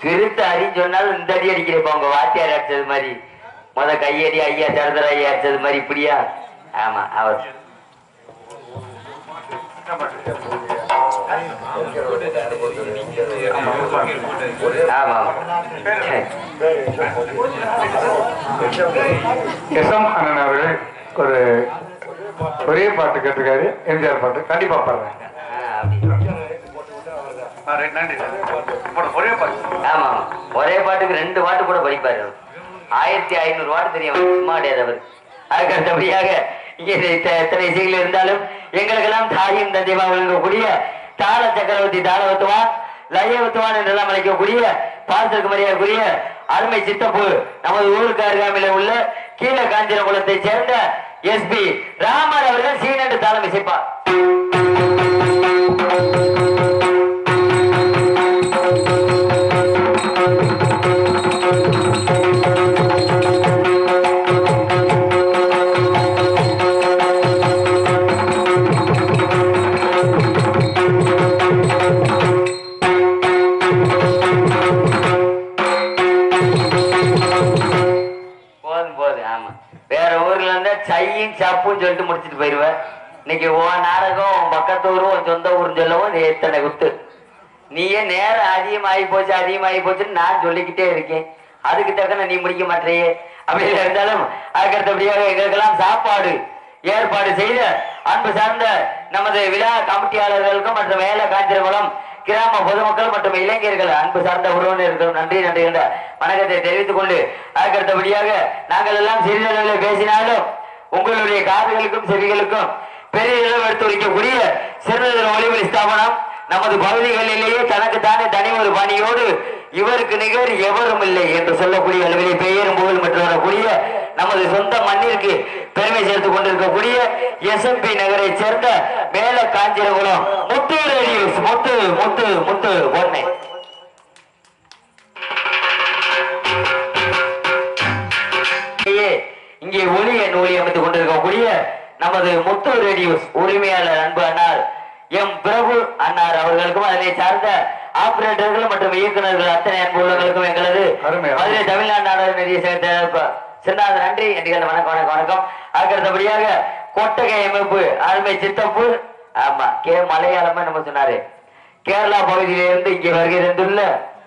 திருத்த அடின்னு சொன்னாலும் இந்த அடி அடிக்கிறப்ப உங்க வாத்தியார் அடிச்சது மாதிரி முத கையடி ஐயா தரதர ஐயா அடிச்சது மாதிரி இப்படியா ஆமா அவர் ஆமா எஸ் எம் அண்ணன் அவர்கள் ஒரு ஒரே பாட்டு கேட்டிருக்காரு எம்ஜிஆர் பாட்டு கண்டிப்பா பாடுறேன் ஆ, அப்படி. நன்றி ஒரே பாட்டு ஆமா ஆமா. ஒரே பாட்டுக்கு ரெண்டு பாட்டு கூட படிப்பாரு அவர். ஆயிரத்தி ஐநூறு பாட்டு தெரியும் அவருக்கு. சும்மா கிடையாது அவர் அதுக்கு அடுத்தபடியாக இங்கே இத்த- எத்தனை இசைகள் இருந்தாலும் எங்களுக்கெல்லாம் தாயும் தந்தையுமா விளங்கக்கூடிய தாள சக்கரவர்த்தி தாளவத்துவான் லயவத்துவான் என்றெல்லாம் அழைக்கக்கூடிய பாசத்துக்கு மரியாதைக்குரிய அருமை சித்தப்பு நமது ஊருக்கு அருகாமையில உள்ள கீழ காஞ்சிரகுளத்தை சேர்ந்த எஸ்பி ராமர் அவர்கள் சீனண்டு தாளம் இசைப்பார் போதும் போதும் ஆமா வேற ஊர்ல இருந்தா சையும் சப்புன்னு சொல்லிட்டு முடிச்சிட்டு போயிருவேன் இன்னைக்கு உன் நாடகம் உன் பக்கத்து ஊரும் உன் சொந்த ஊரும் சொல்லவும் நீ எத்தனை குத்து நீயே நேரம் அதிகமாகி போச்சு அதிகமாகி போச்சுன்னு நான் சொல்லிக்கிட்டே இருக்கேன் அதுக்கு தக்கன நீ முடிக்க மாட்டேயே அப்படி இருந்தாலும் அதுக்கு அடுத்தபடியாக எங்களுக்கெல்லாம் சாப்பாடு ஏற்பாடு செய்த அன்பு சார்ந்த நமது விழா கமிட்டியாளர்களுக்கும் மற்றும் மேல காஞ்சிரகுளம் கிராம பொதுமக்கள் மற்றும் இளைஞர்கள் அன்பு சார்ந்த உறவினர்களும் நன்றி நன்றி என்ற வணக்கத்தை தெரிவித்துக் கொண்டு அதுக்கு அடுத்தபடியாக நாங்கள் எல்லாம் சிறிதளவில் பேசினாலும் உங்களுடைய காதுகளுக்கும் செவிகளுக்கும் பெரிய அளவு எடுத்துரைக்கக்கூடிய சிறுநீர் ஒளிபரி ஸ்தாபனம் நமது பகுதிகளிலேயே தனக்குத்தானே தனி ஒரு பணியோடு இவருக்கு நிகர் எவரும் இல்லை என்று சொல்லக்கூடிய அளவிலே பெயரும் புகழ் மற்றும் வரக்கூடிய நமது சொந்த மண்ணிற்கு பெருமை சேர்த்துக் கொண்டிருக்கக்கூடிய எஸ்எம்பி நகரை சேர்ந்த மேல காஞ்சிரகுளம் முத்து ரேடியோஸ் முத்து முத்து முத்து பொன்னை இங்கே இங்கே ஒளி என் ஒளி அமைத்துக் கொண்டிருக்கக்கூடிய நமது முத்து ரேடியோஸ் உரிமையாளர் அன்பு அண்ணார் எம் பிரபு அண்ணார் அவர்களுக்கும் அதனை சார்ந்த ஆபரேட்டர்கள் மற்றும் இயக்குநர்கள் அத்தனை அன்பு உள்ளவர்களுக்கும் எங்களது அருமை. மதுரை தமிழ்நாடு நாடக நிதிய சேர்ந்த சின்னாத நன்றி என்கிற வணக்கம் வணக்கம் வணக்கம் அதுக்கடுத்தபடியாக கொட்டகை அமைப்பு அருமை சித்தப்பு ஆமா கே மலையாளமா நம்ம சொன்னாரு கேரளா பகுதியிலிருந்து இங்கே வருகை தந்துள்ள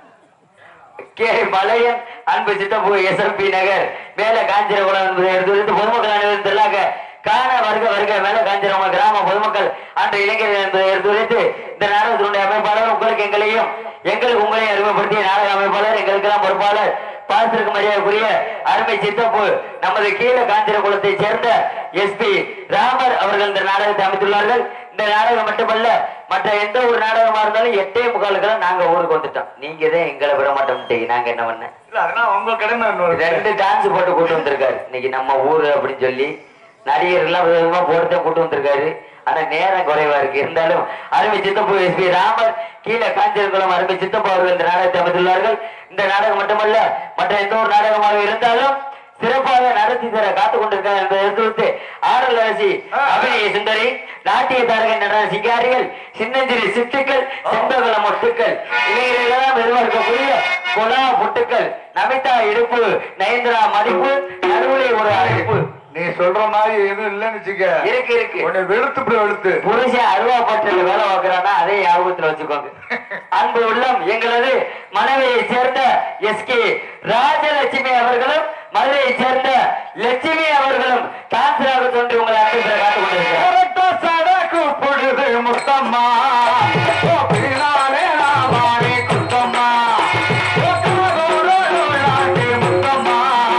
கே மலையன் அன்பு சித்தப்பு எஸ்எம்பி நகர் மேல காஞ்சிரகுளம் என்பதை எடுத்துரைத்து பொதுமக்கள் அனைவரும் தெல்லாக காண வருக வருக மேல காஞ்சிரகுளம் கிராம பொதுமக்கள் அன்று இளைஞர்கள் என்பதை எடுத்துரைத்து இந்த நாடகத்தினுடைய அமைப்பாளர் உங்களுக்கு எங்களையும் எங்களுக்கு உங்களையும் அறிமுகப்படுத்திய நாடக அமைப்பாளர் எங்களுக்கெல்லாம் பொறுப்பாளர் பாசத்திற்கு மரியாதைக்குரிய அருமை சித்தப்பு நமது கீழ காஞ்சிரகுளத்தை சேர்ந்த எஸ்பி ராமர் அவர்கள் இந்த நாடகத்தை அமைத்துள்ளார்கள் இந்த நாடகம் மட்டுமல்ல மற்ற எந்த ஒரு நாடகமா இருந்தாலும் எட்டே முக்காலுக்கெல்லாம் நாங்க ஊருக்கு வந்துட்டோம் நீங்க தான் எங்களை விட மாட்டோம் நாங்க என்ன பண்ண இல்ல அதெல்லாம் உங்க கடமை இன்னொரு ரெண்டு டான்ஸ் போட்டு கூட்டு வந்திருக்காரு இன்னைக்கு நம்ம ஊரு அப்படின்னு சொல்லி நடிகர் எல்லாம் விதமா போட்டு கூட்டு வந்திருக்காரு ஆனா நேரம் குறைவா இருக்கு இருந்தாலும் அருமை சித்தப்பு எஸ் பி ராமர் கீழே காஞ்சிரகுளம் அருமை சித்தப்பு அவர்கள் இந்த நாடகத்தை அமைத்துள்ளார்கள் இந்த நாடகம் மட்டுமல்ல மற்ற எந்த ஒரு நாடகமாக இருந்தாலும் சிறப்பாக நடத்தி தர காத்துக் கொண்டிருக்கார் என்பதை எடுத்து ஆடல் அரசி அபிநய சுந்தரி நாட்டிய தாரகன் நடன சிங்காரிகள் சின்னஞ்சிறு சித்துக்கள் செந்தகுல மொட்டுக்கள் இளைஞர்களெல்லாம் எதிர்பார்க்கக்கூடிய குணா புட்டுக்கள் நமிதா இடுப்பு நயந்திரா மதிப்பு நடுவுலை ஒரு அழைப்பு நீ சொல்ற மாதிரி எதுவும் இல்லைன்னு வச்சுக்க இருக்கு இருக்கு உன்னை வெளுத்து இப்படி வெளுத்து புருஷன் அருவா பட்டியல வேலை பார்க்கிறானா அதே ஞாபகத்துல வச்சுக்கோங்க அன்பு உள்ளம் எங்களது மனைவியை சேர்ந்த எஸ் கே ராஜலட்சுமி அவர்களும் மதுரையை சேர்ந்த லட்சுமி அவர்களும் டான்சராக தோன்றி உங்களை அன்பு பெற காத்துக் கொண்டிருக்கிறார் சடக்கு பொழுது முத்தம்மா ஓ பின்னாலே நாமானே குத்தம்மா ஓ கனகோரோடு முத்தம்மா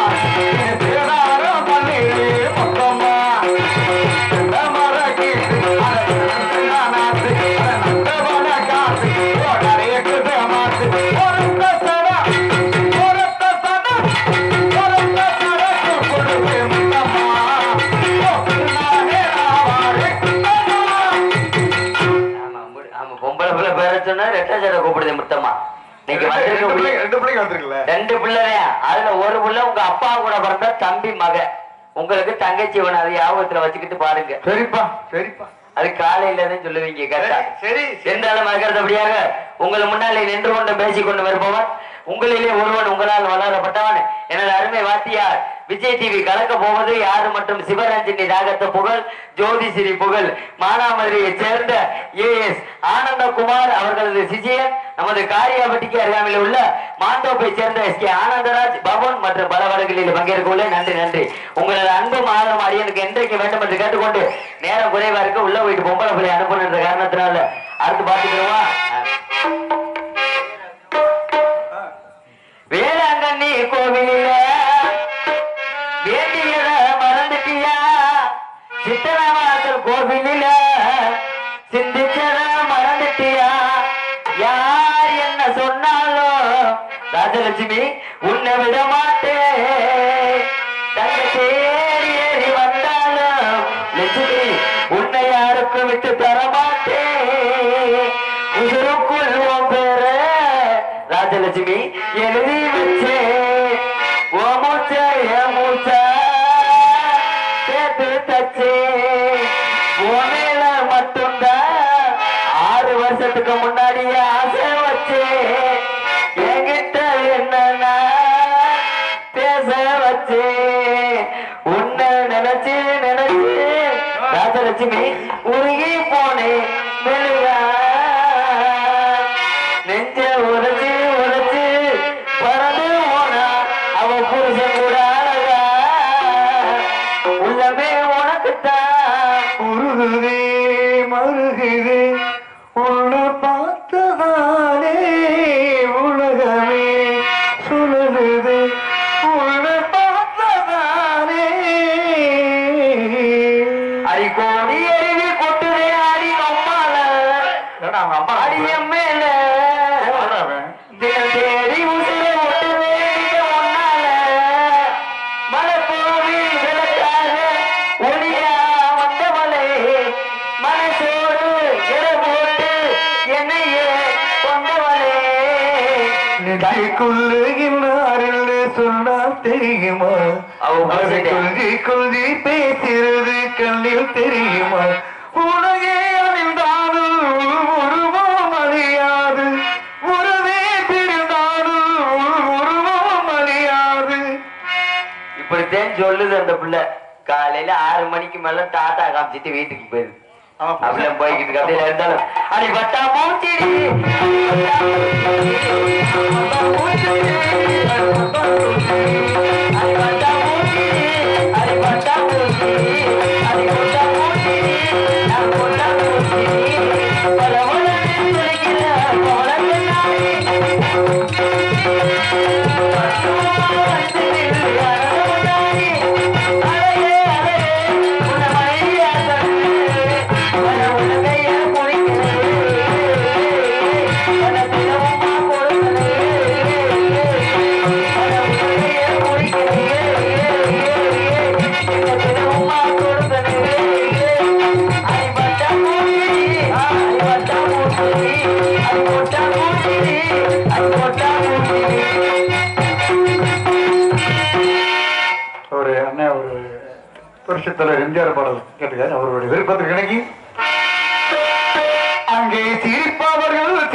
சேதார பள்ளி முத்தம்மா இந்த மரக்கு நானாத்து நந்தவன காத்து ஓ நிறைய குதமாத்து ஒரு சடா ஒரு சடா ஒரு சடக்கு பொழுது முத்தம்மா ஓ பின்னாலே நாமானே குத்தம்மா ஆமா முடி- ஆமா பொம்பளை பிள்ளை பேர சொன்னா ரெட்டை சடை கூப்பிடுது முத்தமா நீங்க ரெண்டு வந்திருக்க பிள்ளைங்க ரெண்டு பிள்ளைங்க வந்திருக்குல்ல ரெண்டு பிள்ளைதான் அதுல ஒரு பிள்ளை உங்க அப்பா கூட பிறந்த தம்பி மக உங்களுக்கு தங்கச்சி வேணும் அது ஞாபகத்துல வச்சுக்கிட்டு பாருங்க சரிப்பா சரிப்பா அது காலையில தான் சொல்லுவீங்க கரெக்டா சரி இருந்தாலும் மறக்கிறபடியாக உங்கள் முன்னாலே நின்று கொண்டு பேசிக் கொண்டு வருபவன் உங்களிலே ஒருவன் உங்களால் வளரப்பட்டவன் எனது அருமை வாத்தியார் விஜய் டிவி கலக்க போவது யாரு மற்றும் சிவரஞ்சனி ராகத்த புகழ் ஜோதிஸ்ரீ புகழ் மானாமதுரையை சேர்ந்த ஏஎஸ் ஆனந்தகுமார் அவர்களது சிஜியன் நமது காரியாபட்டிக்கு அருகாமையில் உள்ள மாந்தோப்பை சேர்ந்த எஸ் கே ஆனந்தராஜ் பவன் மற்றும் பல வடங்களில் பங்கேற்க உள்ள நன்றி நன்றி உங்களது அன்பும் ஆதரவும் அடியனுக்கு என்றைக்கு வேண்டும் என்று கேட்டுக்கொண்டு நேரம் குறைவா இருக்கு உள்ள போயிட்டு பொம்பளை பிள்ளை அனுப்பணுன்ற காரணத்தினால அடுத்து பாத்துக்கிறோமா வேளாங்கண்ணி கோவிலில வேண்டியத மறந்துட்டியா சித்தனவாசல் கோவிலில சிந்திச்சத மறந்துட்டியா யார் என்ன சொன்னாலும் ராஜலட்சுமி உன்னை விட மாட்டேன் தங்க தேடி ஏறி வந்தாலும் லட்சுமி உன்னை யாருக்கும் விட்டு தர மாட்டேன் உசுருக்குள் உன் பேர ராஜலட்சுமி எழுதி வச்சே ஓ மூச்ச ஏ மூச்ச சேர்த்து தச்சே உன் மேல மட்டும்தான் ஆறு வருஷத்துக்கு முன்னாடியே ஆசை வச்சே என்கிட்ட என்னன்னா பேச வச்சே உன்னை நினைச்சு நினைச்சு ராஜலட்சுமி உருகி போனேன் மெழுகா நெஞ்ச உரைச்சு உரைச்சு பறந்து போனா அவ புருஷன் கூட அழகா உள்ளமே உனக்குத்தான் உருகுதே மருகுதே உன்னை பார்த்ததாலே உலகமே சுழலுதே உன்னை பார்த்ததாலே அடி கோடி அருவி கொட்டுதே அடி அம்மால ஏடா, அவங்க அம்மா அடியம் மேல யாரா அவன்? தினம் தேடி உசுரை ஒட்டுதே நீங்க முன்னால மலை போவி விளக்காக ஒளியா வந்தவளே மனசோடு இட போட்டு என்னையே கொண்டவளே நெஞ்சுக்குள்ளுகின்றாரில் சொன்னால் தெரியுமா அவ அது பேசிட்டே. கொள்கை கொள்கை பேசுறது கண்ணில் தெரியுமா உலகே அணிந்தாலும் உருவம் அழியாது உறவே பிரிந்தாலும் உருவம் அழியாது இப்படித்தான் சொல்லுது அந்த பிள்ளை காலையில ஆறு மணிக்கு மேல டாட்டா காமிச்சிட்டு வீட்டுக்கு போயிருது அப்படியே போய்கிட்டு இருக்கு. அப்படியே இருந்தாலும் அடி பட்டா மூச்சிடி அடி பட்டா மூச்சிடி அடி பட்டா மூச்சிடி அடி பட்டா மூச்சிடி நான் கொண்டா மூச்சிடி பல உலகில் துளைக்கிற கோலத்தை நாடி ஒரு அண்ணன் ஒரு புருஷத்துல எம்ஜிஆர் பாடல் கேட்டுக்காரு அவருடைய விருப்பத்துக்கு இணங்கி அங்கே சிரிப்பவர்கள்